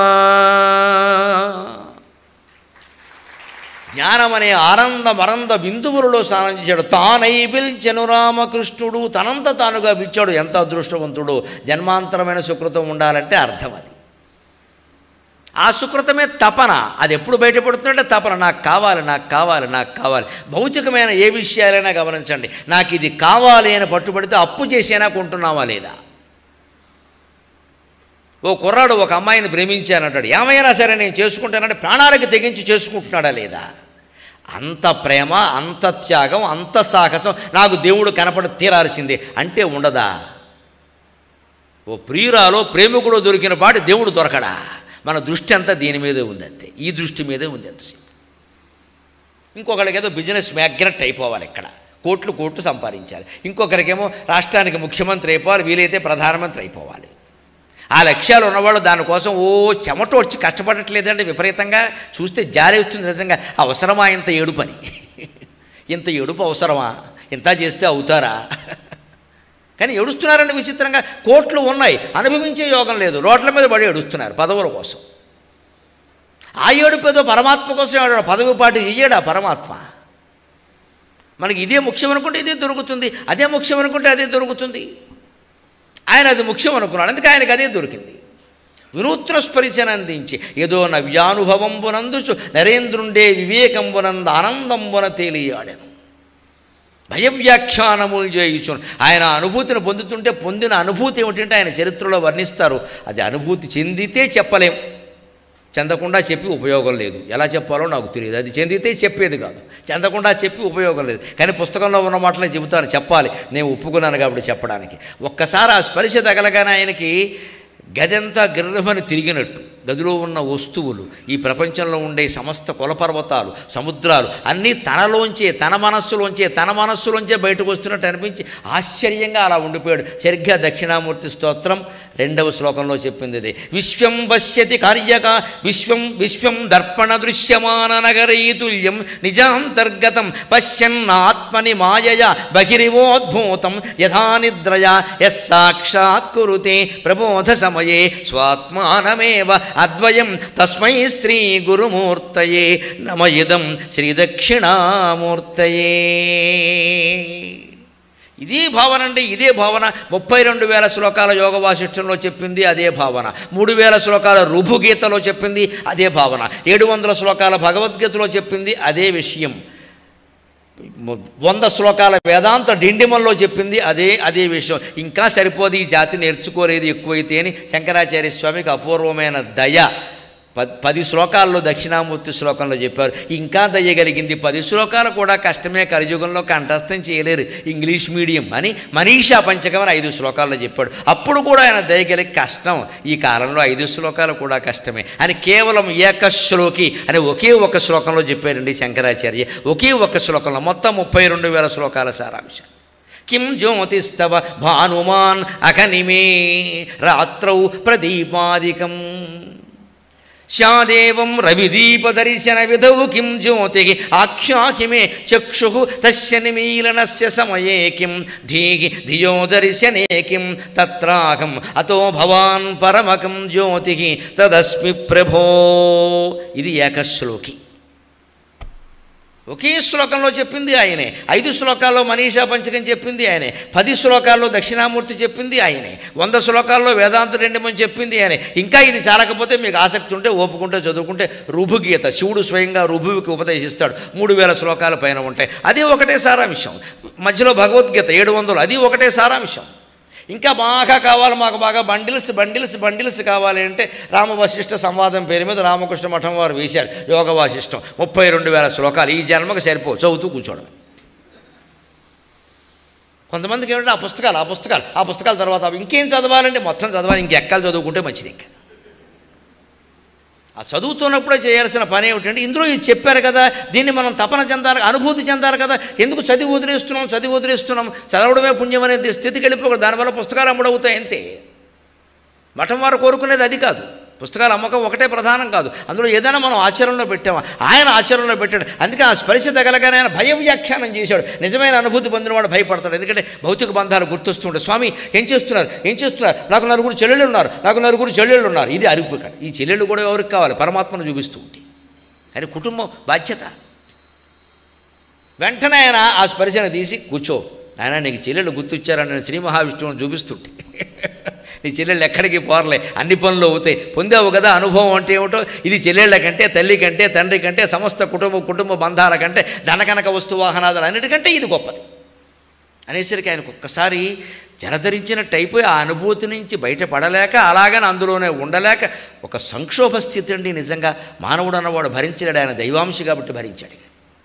జ్ఞానం అనే ఆనంద మరంద బిందువులలో స్నానం చేశాడు తానై పిలిచెను రామకృష్ణుడు తనంత తానుగా పిలిచాడు ఎంత అదృష్టవంతుడు జన్మాంతరమైన సుకృతం ఉండాలంటే అర్థం అది ఆ సుకృతమే తపన అది ఎప్పుడు బయటపడుతుందంటే తపన నాకు కావాలి నాకు కావాలి నాకు కావాలి భౌతికమైన ఏ విషయాలైనా గమనించండి నాకు ఇది కావాలి అని పట్టుబడితే అప్పు చేసైనా కొంటున్నావా లేదా ఓ కుర్రాడు ఒక అమ్మాయిని ప్రేమించానంటాడు ఏమైనా సరే నేను చేసుకుంటానంటే ప్రాణాలకు తెగించి చేసుకుంటున్నాడా లేదా అంత ప్రేమ అంత త్యాగం అంత సాహసం నాకు దేవుడు కనపడి తీరాల్సిందే అంటే ఉండదా ఓ ప్రియురాలో ప్రేమికుడు దొరికిన పాటి దేవుడు దొరకడా మన దృష్టి అంతా దీని మీదే ఉంది అంతే ఈ దృష్టి మీదే ఉంది అంతసేపు ఇంకొకరికి ఏదో బిజినెస్ మ్యాగ్నెట్ అయిపోవాలి ఇక్కడ కోట్లు కోట్లు సంపాదించాలి ఇంకొకరికేమో రాష్ట్రానికి ముఖ్యమంత్రి అయిపోవాలి వీలైతే ప్రధానమంత్రి అయిపోవాలి ఆ లక్ష్యాలు ఉన్నవాళ్ళు దానికోసం ఓ చెమట వచ్చి కష్టపడట్లేదండి విపరీతంగా చూస్తే జాలి వస్తుంది నిజంగా అవసరమా ఇంత ఏడుపని ఇంత ఏడుపు అవసరమా ఇంత చేస్తే అవుతారా కానీ ఏడుస్తున్నారండి విచిత్రంగా కోట్లు ఉన్నాయి అనుభవించే యోగం లేదు రోడ్ల మీద పడి ఏడుస్తున్నారు పదవుల కోసం ఆ ఏడుపు ఏదో పరమాత్మ కోసం ఏడాడు పదవి పాటు ఇయ్యాడు ఆ పరమాత్మ మనకి ఇదే ముఖ్యం అనుకుంటే ఇదే దొరుకుతుంది అదే ముఖ్యం అనుకుంటే అదే దొరుకుతుంది ఆయన అది ముఖ్యం అనుకున్నాడు అందుకే ఆయనకు అదే దొరికింది వినూత్న స్పరిచనందించి ఏదో నవ్యానుభవంబునందుచు నరేంద్రుండే వివేకంబునంద ఆనందంబున తేలియాడెను భయవ్యాఖ్యానములు చేయుచును ఆయన అనుభూతిని పొందుతుంటే పొందిన అనుభూతి ఏమిటంటే ఆయన చరిత్రలో వర్ణిస్తారు అది అనుభూతి చెందితే చెప్పలేం చెందకుండా చెప్పి ఉపయోగం లేదు ఎలా చెప్పాలో నాకు తెలియదు అది చెందితే చెప్పేది కాదు చెందకుండా చెప్పి ఉపయోగం లేదు కానీ పుస్తకంలో ఉన్న మాటలే చెబుతాను చెప్పాలి నేను ఒప్పుకున్నాను కాబట్టి చెప్పడానికి ఒక్కసారి ఆ స్పర్శ తగలగానే ఆయనకి గదంతా గిర్రమని తిరిగినట్టు గదిలో ఉన్న వస్తువులు ఈ ప్రపంచంలో ఉండే సమస్త కులపర్వతాలు సముద్రాలు అన్నీ తనలోంచే తన మనస్సులోంచే తన మనస్సులోంచే బయటకు వస్తున్నట్టు అనిపించి ఆశ్చర్యంగా అలా ఉండిపోయాడు సరిగ్గా దక్షిణామూర్తి స్తోత్రం రెండవ శ్లోకంలో చెప్పింది ఇది విశ్వం పశ్యతి కార్యక విశ్వం విశ్వం దర్పణ దృశ్యమాన నగరీతుల్యం నిజాంతర్గతం పశ్యన్నాత్మని మాయయ బహిరివోద్భూతం యథా నిద్రయా యస్సాక్షాత్ కురుతే ప్రబోధ సమయే స్వాత్మానమేవ అద్వయం తస్మై శ్రీ గురుమూర్తయే నమ ఇదం శ్రీ దక్షిణామూర్తయే ఇదే భావన అండి ఇదే భావన ముప్పై రెండు వేల శ్లోకాల యోగ వాసిష్టంలో చెప్పింది అదే భావన మూడు వేల శ్లోకాల రుభుగీతలో చెప్పింది అదే భావన ఏడు వందల శ్లోకాల భగవద్గీతలో చెప్పింది అదే విషయం వంద శ్లోకాల వేదాంత డిండిమల్లో చెప్పింది అదే అదే విషయం ఇంకా సరిపోదు ఈ జాతి నేర్చుకోలేదు ఎక్కువైతే అని శంకరాచార్య స్వామికి అపూర్వమైన దయ ప పది శ్లోకాల్లో దక్షిణామూర్తి శ్లోకంలో చెప్పారు ఇంకా దయ్యగలిగింది పది శ్లోకాలు కూడా కష్టమే కలియుగంలో కంఠస్థం చేయలేరు ఇంగ్లీష్ మీడియం అని మనీషా పంచకం అని ఐదు శ్లోకాల్లో చెప్పాడు అప్పుడు కూడా ఆయన దయగలిగి కష్టం ఈ కాలంలో ఐదు శ్లోకాలు కూడా కష్టమే అని కేవలం ఏకశ్లోకి అని ఒకే ఒక శ్లోకంలో చెప్పారండి శంకరాచార్య ఒకే ఒక శ్లోకంలో మొత్తం ముప్పై రెండు వేల శ్లోకాల సారాంశం కిం జ్యోతిస్తవ భానుమాన్ అఖనిమే రాత్రౌ ప్రదీపాదికం స్యాదేవం రవిదీపదర్శన విధౌ కిం జ్యోతి ఆఖ్యాహిమే చక్షు తస్య నిమీలనస్య సమయే కిం ధీగి ధియో దర్శనే కిం తత్రాహం అతో భవాన్ పరమకం జ్యోతి తదస్మి ప్రభో ఇది ఏకశ్లోకి ఒకే శ్లోకంలో చెప్పింది ఆయనే ఐదు శ్లోకాల్లో మనీషా పంచకం చెప్పింది ఆయనే పది శ్లోకాల్లో దక్షిణామూర్తి చెప్పింది ఆయనే వంద శ్లోకాల్లో వేదాంత రెండమని చెప్పింది ఆయనే ఇంకా ఇది చాలకపోతే మీకు ఆసక్తి ఉంటే ఓపుకుంటే చదువుకుంటే రుభుగీత శివుడు స్వయంగా రుభువుకి ఉపదేశిస్తాడు మూడు వేల శ్లోకాల పైన ఉంటాయి అది ఒకటే సారాంశం మధ్యలో భగవద్గీత ఏడు వందలు అది ఒకటే సారాంశం ఇంకా బాగా కావాలి మాకు బాగా బండిల్స్ బండిల్స్ బండిల్స్ కావాలి అంటే రామ వశిష్ఠ సంవాదం పేరు మీద రామకృష్ణ మఠం వారు వేశారు యోగ వాసిష్టం ముప్పై రెండు వేల శ్లోకాలు ఈ జన్మకు సరిపో చదువుతూ కూర్చోవడం కొంతమందికి ఏమిటంటే ఆ పుస్తకాలు ఆ పుస్తకాలు ఆ పుస్తకాల తర్వాత అవి ఇంకేం చదవాలంటే మొత్తం చదవాలి ఇంకెక్కలు చదువుకుంటే మంచిది ఇంకా ఆ చదువుతున్నప్పుడే చేయాల్సిన పని ఏమిటంటే ఇందులో ఇది చెప్పారు కదా దీన్ని మనం తపన చెందాలి అనుభూతి చెందాలి కదా ఎందుకు చదివి వదిలేస్తున్నాం చదివి వదిలేస్తున్నాం చదవడమే పుణ్యం అనేది స్థితికి వెళ్ళిపోకూడదు దానివల్ల పుస్తకాలు అమ్ముడవుతాయి అంతే మఠం వారు కోరుకునేది అది కాదు పుస్తకాల అమ్మకం ఒకటే ప్రధానం కాదు అందులో ఏదైనా మనం ఆచరణలో పెట్టామా ఆయన ఆచరణలో పెట్టాడు అందుకే ఆ స్పర్శ తగలగానే ఆయన భయ వ్యాఖ్యానం చేశాడు నిజమైన అనుభూతి పొందినవాడు భయపడతాడు ఎందుకంటే భౌతిక బంధాలు గుర్తొస్తుంటాయి స్వామి ఏం చేస్తున్నారు ఏం చేస్తున్నారు నాకు నలుగురు చెల్లెళ్ళు ఉన్నారు నాకు నలుగురు చెల్లెళ్ళు ఉన్నారు ఇది అరుపు ఇక్కడ ఈ చెల్లెళ్ళు కూడా ఎవరికి కావాలి పరమాత్మను చూపిస్తూ ఉంటే అని కుటుంబం బాధ్యత వెంటనే ఆయన ఆ స్పర్శను తీసి కూర్చో ఆయన నీకు చెల్లెళ్ళు గుర్తొచ్చారని నేను శ్రీ మహావిష్ణువుని చూపిస్తుంటే నీ చెల్లెళ్ళు ఎక్కడికి పోరలే అన్ని పనులు అవుతాయి పొందావు కదా అనుభవం అంటే ఏమిటో ఇది చెల్లెళ్ళ కంటే తల్లి కంటే తండ్రి కంటే సమస్త కుటుంబ కుటుంబ బంధాల కంటే ధనకనక వస్తు వాహనాదాలు అన్నిటికంటే ఇది గొప్పది అనేసరికి ఆయనకు ఒక్కసారి జలధరించినట్టు అయిపోయి ఆ అనుభూతి నుంచి బయటపడలేక అలాగని అందులోనే ఉండలేక ఒక సంక్షోభ స్థితి అండి నిజంగా మానవుడు అన్నవాడు భరించలేడు ఆయన దైవాంశి కాబట్టి భరించాడు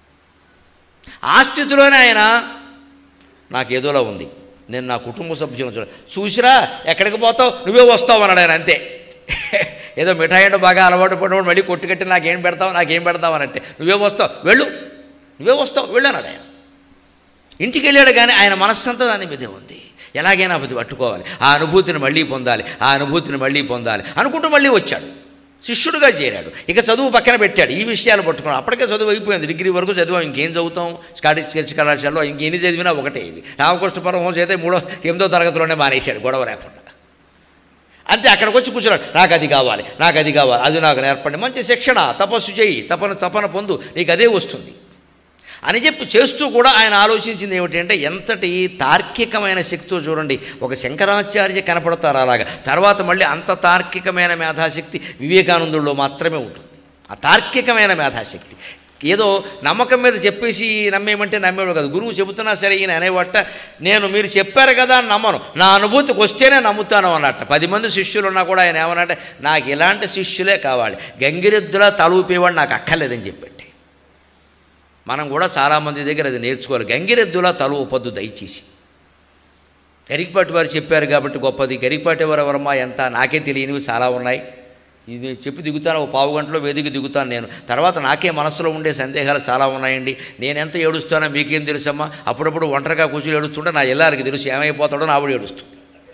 ఆ స్థితిలోనే ఆయన నాకేదోలా ఉంది నేను నా కుటుంబ సభ్యులను చూడ చూసిరా ఎక్కడికి పోతావు నువ్వే వస్తావు అన్నాడు ఆయన అంతే ఏదో మిఠాయి అంటే బాగా అలవాటు పడినవాడు మళ్ళీ కొట్టుకట్టి నాకేం పెడతావు నాకేం పెడతావు అనంటే నువ్వే వస్తావు వెళ్ళు నువ్వే వస్తావు వెళ్ళు అన్నాడు ఆయన ఇంటికి వెళ్ళాడు కానీ ఆయన మనస్సంతా దాని మీదే ఉంది ఎలాగైనా అది పట్టుకోవాలి ఆ అనుభూతిని మళ్ళీ పొందాలి ఆ అనుభూతిని మళ్ళీ పొందాలి అనుకుంటూ మళ్ళీ వచ్చాడు శిష్యుడుగా చేరాడు ఇక చదువు పక్కన పెట్టాడు ఈ విషయాలు పట్టుకున్నాడు అప్పటికే చదువు అయిపోయింది డిగ్రీ వరకు చదివాం ఇంకేం చదువుతాం స్కాటిష్ చర్చ్ కళాశాలలో ఇంకెన్ని చదివినా ఒకటే ఇవి రామకృష్ణ పరమహంస అయితే మూడో ఎనిమిదో తరగతిలోనే మానేశాడు గొడవ లేకుండా అంతే అక్కడికి వచ్చి కూర్చున్నాడు నాకు అది కావాలి నాకు అది కావాలి అది నాకు నేర్పండి మంచి శిక్షణ తపస్సు చేయి తపన తపన పొందు నీకు అదే వస్తుంది అని చెప్పి చేస్తూ కూడా ఆయన ఆలోచించింది ఏమిటంటే ఎంతటి తార్కికమైన శక్తితో చూడండి ఒక శంకరాచార్య కనపడతారు అలాగా తర్వాత మళ్ళీ అంత తార్కికమైన మేధాశక్తి వివేకానందుల్లో మాత్రమే ఉంటుంది ఆ తార్కికమైన మేధాశక్తి ఏదో నమ్మకం మీద చెప్పేసి నమ్మేమంటే నమ్మేవాడు కదా గురువు చెబుతున్నా సరే ఈయన అనేవట నేను మీరు చెప్పారు కదా అని నమ్మను నా అనుభూతికి వస్తేనే నమ్ముతాను అన్నట్ట పది మంది శిష్యులు ఉన్నా కూడా ఆయన ఏమన్నట్టే నాకు ఇలాంటి శిష్యులే కావాలి గంగిరెద్దులా తలూపేవాడు నాకు అక్కర్లేదని చెప్పండి మనం కూడా చాలామంది దగ్గర అది నేర్చుకోవాలి గంగిరెద్దులా తల ఊపొద్దు దయచేసి గరికపాటి వారు చెప్పారు కాబట్టి గొప్పది గరికపాటి వారు ఎవరమ్మా ఎంత నాకే తెలియనివి చాలా ఉన్నాయి ఇది చెప్పి దిగుతాను ఓ పావు గంటలో వేదిక దిగుతాను నేను తర్వాత నాకే మనసులో ఉండే సందేహాలు చాలా ఉన్నాయండి నేను ఎంత ఏడుస్తానో మీకేం తెలుసమ్మా అప్పుడప్పుడు ఒంటరిగా కూర్చొని ఏడుస్తుంటే నా ఇల్లారికి తెలుసు ఏమైపోతాడో నా ఆవిడ ఏడుస్తుంది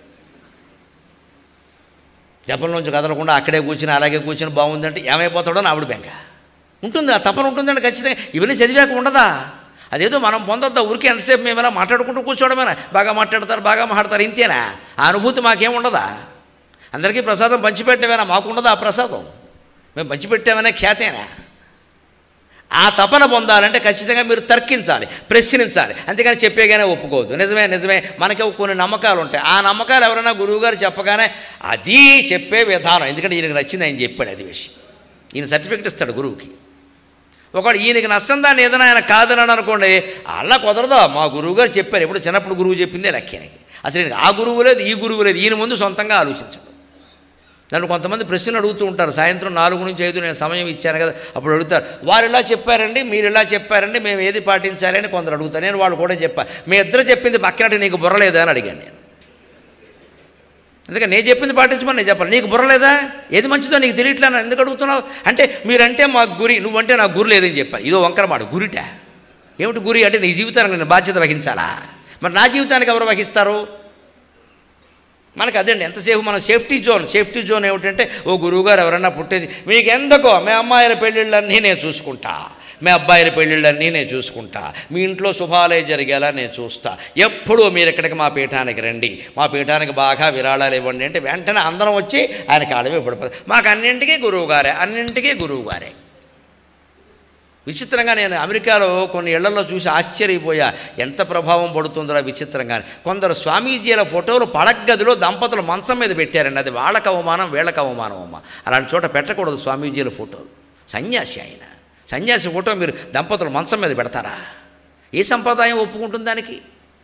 జపంలోంచి కదలకుండా అక్కడే కూర్చుని అలాగే కూర్చుని బాగుందంటే ఏమైపోతాడో నా ఆవిడ బెంక ఉంటుంది ఆ తపన ఉంటుందండి ఖచ్చితంగా ఇవన్నీ చదివాక ఉండదా అదేదో మనం పొందొద్దా ఊరికే ఎంతసేపు మేము ఇలా మాట్లాడుకుంటూ కూర్చోవడమేనా బాగా మాట్లాడతారు బాగా మాట్లాడతారు ఇంతేనా ఆ అనుభూతి మాకేం ఉండదా అందరికీ ప్రసాదం పంచిపెట్టమేనా మాకుండదా ఆ ప్రసాదం మేము పంచిపెట్టామనే ఖ్యాతేనా ఆ తపన పొందాలంటే ఖచ్చితంగా మీరు తర్కించాలి ప్రశ్నించాలి అంతేగాని చెప్పేగానే ఒప్పుకోవద్దు నిజమే నిజమే మనకి కొన్ని నమ్మకాలు ఉంటాయి ఆ నమ్మకాలు ఎవరైనా గురువుగారు చెప్పగానే అది చెప్పే విధానం ఎందుకంటే ఈయనకు నచ్చింది ఆయన చెప్పాడు అది విషయం ఈయన సర్టిఫికెట్ ఇస్తాడు గురువుకి ఒకవేళ ఈయనకి నష్టం దాన్ని ఏదైనా ఆయన కాదన్నాడు అనుకోండి అలా కుదరదా మా గురువు గారు చెప్పారు ఎప్పుడు చిన్నప్పుడు గురువు చెప్పిందే లక్ష్యానికి అసలు ఈయనకి ఆ గురువు లేదు ఈ గురువు లేదు ఈయన ముందు సొంతంగా ఆలోచించడు నన్ను కొంతమంది ప్రశ్నలు అడుగుతూ ఉంటారు సాయంత్రం నాలుగు నుంచి ఐదు నేను సమయం ఇచ్చాను కదా అప్పుడు అడుగుతారు వారు ఇలా చెప్పారండి మీరు ఇలా చెప్పారండి మేము ఏది పాటించాలి అని కొందరు అడుగుతారు నేను వాళ్ళు కూడా చెప్పా మీ ఇద్దరు చెప్పింది పక్కనట్టు నీకు బుర్రలేదా అని అడిగాను నేను అందుకే నేను చెప్పింది పాటించమని నేను చెప్పాలి నీకు బుర్రలేదా ఏది మంచిదో నీకు తెలియట్లేనా ఎందుకు అడుగుతున్నావు అంటే మీరంటే మా గురి నువ్వంటే నాకు గురి లేదని చెప్పాను ఇదో వంకర మాట గురిట ఏమిటి గురి అంటే నీ జీవితానికి నేను బాధ్యత వహించాలా మరి నా జీవితానికి ఎవరు వహిస్తారు మనకు అదండి ఎంతసేపు మనం సేఫ్టీ జోన్ సేఫ్టీ జోన్ ఏమిటంటే ఓ గురువుగారు ఎవరన్నా పుట్టేసి మీకు ఎందుకో మీ అమ్మాయిల పెళ్ళిళ్ళన్నీ నేను చూసుకుంటా మీ అబ్బాయిల పెళ్ళిళ్ళన్నీ నేను చూసుకుంటా మీ ఇంట్లో శుభాలే జరిగేలా నేను చూస్తా ఎప్పుడూ మీరు ఇక్కడికి మా పీఠానికి రండి మా పీఠానికి బాగా విరాళాలు ఇవ్వండి అంటే వెంటనే అందరం వచ్చి ఆయన కాళ్ళమే పడిపోతుంది మాకు అన్నింటికీ గురువుగారే అన్నింటికీ గురువుగారే విచిత్రంగా నేను అమెరికాలో కొన్ని ఇళ్లలో చూసి ఆశ్చర్యపోయా ఎంత ప్రభావం పడుతుందో విచిత్రంగా కొందరు స్వామీజీల ఫోటోలు పడగదిలో దంపతులు మంచం మీద పెట్టారండి అది వాళ్ళకి అవమానం వీళ్ళకి అవమానం అమ్మ అలాంటి చోట పెట్టకూడదు స్వామీజీల ఫోటోలు సన్యాసి ఆయన సన్యాసి ఫోటో మీరు దంపతులు మంచం మీద పెడతారా ఏ సంప్రదాయం ఒప్పుకుంటుంది దానికి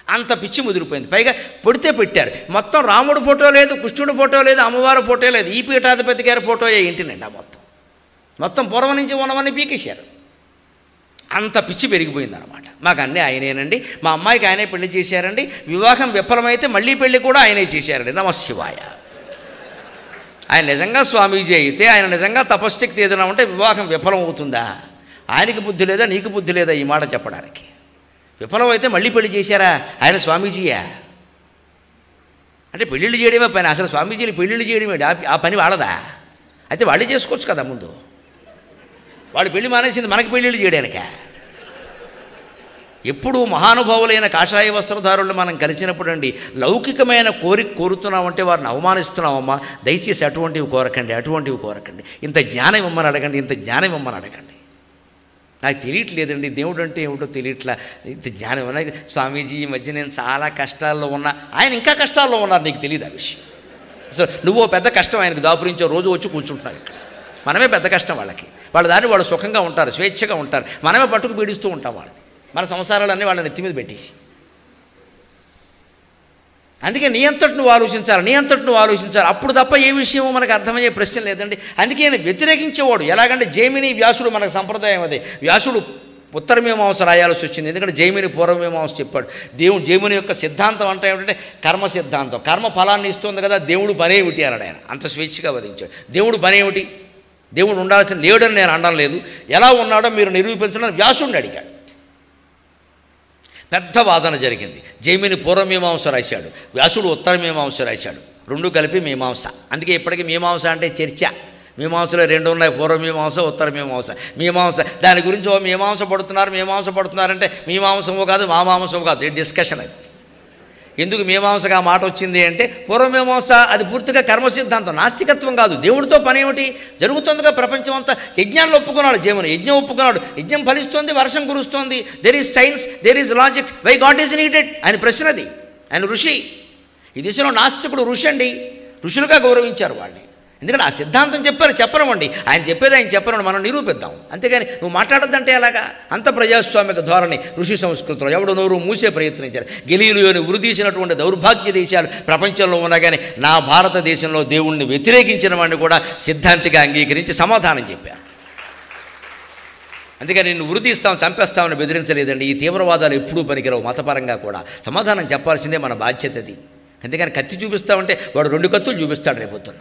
అంత పిచ్చి ముదిరిపోయింది పైగా పొడితే పెట్టారు మొత్తం రాముడు ఫోటో లేదు కృష్ణుడు ఫోటో లేదు అమ్మవారి ఫోటో లేదు ఈ పీఠాధిపతి గారి ఫోటో ఇంటి నిండా మొత్తం మొత్తం పూర్వం నుంచి ఉన్నవన్నీ పీకేశారు అంత పిచ్చి పెరిగిపోయింది అనమాట మాకు అన్నీ ఆయనేనండి మా అమ్మాయికి ఆయనే పెళ్లి చేశారండి వివాహం విఫలమైతే మళ్ళీ పెళ్లి కూడా ఆయనే చేశారండి నమశివాయ ఆయన నిజంగా స్వామీజీ అయితే ఆయన నిజంగా తపశ్శక్తి ఏదైనా ఉంటే వివాహం విఫలం అవుతుందా ఆయనకి బుద్ధి లేదా నీకు బుద్ధి లేదా ఈ మాట చెప్పడానికి విఫలం అయితే మళ్ళీ పెళ్లి చేశారా ఆయన స్వామీజీయా అంటే పెళ్ళిళ్ళు చేయడమే పని అసలు స్వామీజీని పెళ్ళిళ్ళు చేయడమే ఆ- ఆ పని వాళ్ళదా అయితే వాళ్ళే చేసుకోవచ్చు కదా ముందు వాడు పెళ్లి మానేసింది మనకి పెళ్ళిళ్ళు చేయడానిక ఎప్పుడు మహానుభావులైన కాషాయ వస్త్రధారులు మనం కలిసినప్పుడు అండి లౌకికమైన కోరిక కోరుతున్నామంటే వారిని అవమానిస్తున్నామమ్మా దయచేసి అటువంటివి కోరకండి అటువంటివి కోరకండి ఇంత జ్ఞానం ఇమ్మని అడగండి ఇంత జ్ఞానం ఇమ్మని అడగండి నాకు తెలియట్లేదండి దేవుడు అంటే ఏమిటో తెలియట్లా ఇంత జ్ఞానం ఇవ్వనా? స్వామీజీ ఈ మధ్య నేను చాలా కష్టాల్లో ఉన్నా ఆయన ఇంకా కష్టాల్లో ఉన్నారు నీకు తెలియదు ఆ విషయం అసలు నువ్వు ఓ పెద్ద కష్టం ఆయనకు దాపురించో రోజు వచ్చి కూర్చుంటున్నావు ఇక్కడ మనమే పెద్ద కష్టం వాళ్ళకి వాళ్ళ దాన్ని వాళ్ళు సుఖంగా ఉంటారు స్వేచ్ఛగా ఉంటారు మనమే పట్టుకు పీడిస్తూ ఉంటాం వాళ్ళని మన సంసారాలన్నీ వాళ్ళ నెత్తి మీద పెట్టేసి అందుకే నీ అంతటి నువ్వు ఆలోచించాలి నీ అంతటి నువ్వు ఆలోచించాలి అప్పుడు తప్ప ఏ విషయమో మనకు అర్థమయ్యే ప్రశ్న లేదండి అందుకే ఆయన వ్యతిరేకించేవాడు ఎలాగంటే జైమిని వ్యాసుడు మనకు సంప్రదాయం అదే వ్యాసుడు ఉత్తరమీమాంస రాయాల్సి వచ్చింది ఎందుకంటే జైమిని పూర్వమీమాంస చెప్పాడు దేవుడు జైమిని యొక్క సిద్ధాంతం అంటే ఏమిటంటే కర్మ సిద్ధాంతం కర్మ ఫలాన్ని ఇస్తుంది కదా దేవుడు పనేమిటి అన్నాడు ఆయన అంత స్వేచ్ఛగా వధించాడు దేవుడు పనేమిటి దేవుడు ఉండాల్సిన లేడని నేను అనడం లేదు ఎలా ఉన్నాడో మీరు నిరూపించడం వ్యాసుడిని అడిగాడు పెద్ద వాదన జరిగింది జైమిని పూర్వమీమాంస రాశాడు వ్యాసుడు ఉత్తరమీమాంస రాశాడు రెండు కలిపి మీమాంస అందుకే ఇప్పటికీ మీమాంస అంటే చర్చ మీమాంసలో రెండు ఉన్నాయి పూర్వమీమాంస ఉత్తర మీమాంస మీమాంస దాని గురించి ఓ మీమాంస పడుతున్నారు మీమాంస పడుతున్నారంటే మీమాంసమో కాదు మా మాంసమో కాదు ఇది డిస్కషన్ అది ఎందుకు మీమాంసగా ఆ మాట వచ్చింది అంటే పూర్వమీమాంస అది పూర్తిగా కర్మ సిద్ధాంతం నాస్తికత్వం కాదు దేవుడితో పని ఏమిటి జరుగుతుందిగా ప్రపంచం అంతా యజ్ఞాన్ని ఒప్పుకున్నాడు జీవనం యజ్ఞం ఒప్పుకున్నాడు యజ్ఞం ఫలిస్తోంది వర్షం కురుస్తోంది there is science there is logic why God is needed ఆయన ప్రశ్నది ఆయన ఋషి ఈ దిశలో నాస్తికుడు ఋషి అండి ఋషులుగా గౌరవించారు వాళ్ళని ఎందుకంటే ఆ సిద్ధాంతం చెప్పారు చెప్పరమండి ఆయన చెప్పేది ఆయన చెప్పరని మనం నిరూపిద్దాం అంతేగాని నువ్వు మాట్లాడద్దంటే ఎలాగా అంత ప్రజాస్వామిక ధోరణి ఋషి సంస్కృతిలో ఎవడు నోరు మూసే ప్రయత్నించారు గెలీలుయోని ఉరితీసినటువంటి దౌర్భాగ్య దేశాలు ప్రపంచంలో ఉన్నా కానీ నా భారతదేశంలో దేవుణ్ణి వ్యతిరేకించిన వాడిని కూడా సిద్ధాంతిగా అంగీకరించి సమాధానం చెప్పారు అందుకని నిన్ను ఉరితీస్తాం చంపేస్తామని బెదిరించలేదండి ఈ తీవ్రవాదాలు ఎప్పుడూ పనికిరావు మతపరంగా కూడా సమాధానం చెప్పాల్సిందే మన బాధ్యత అది అంతేగాని కత్తి చూపిస్తామంటే వాడు రెండు కత్తులు చూపిస్తాడు రేపొద్దున్న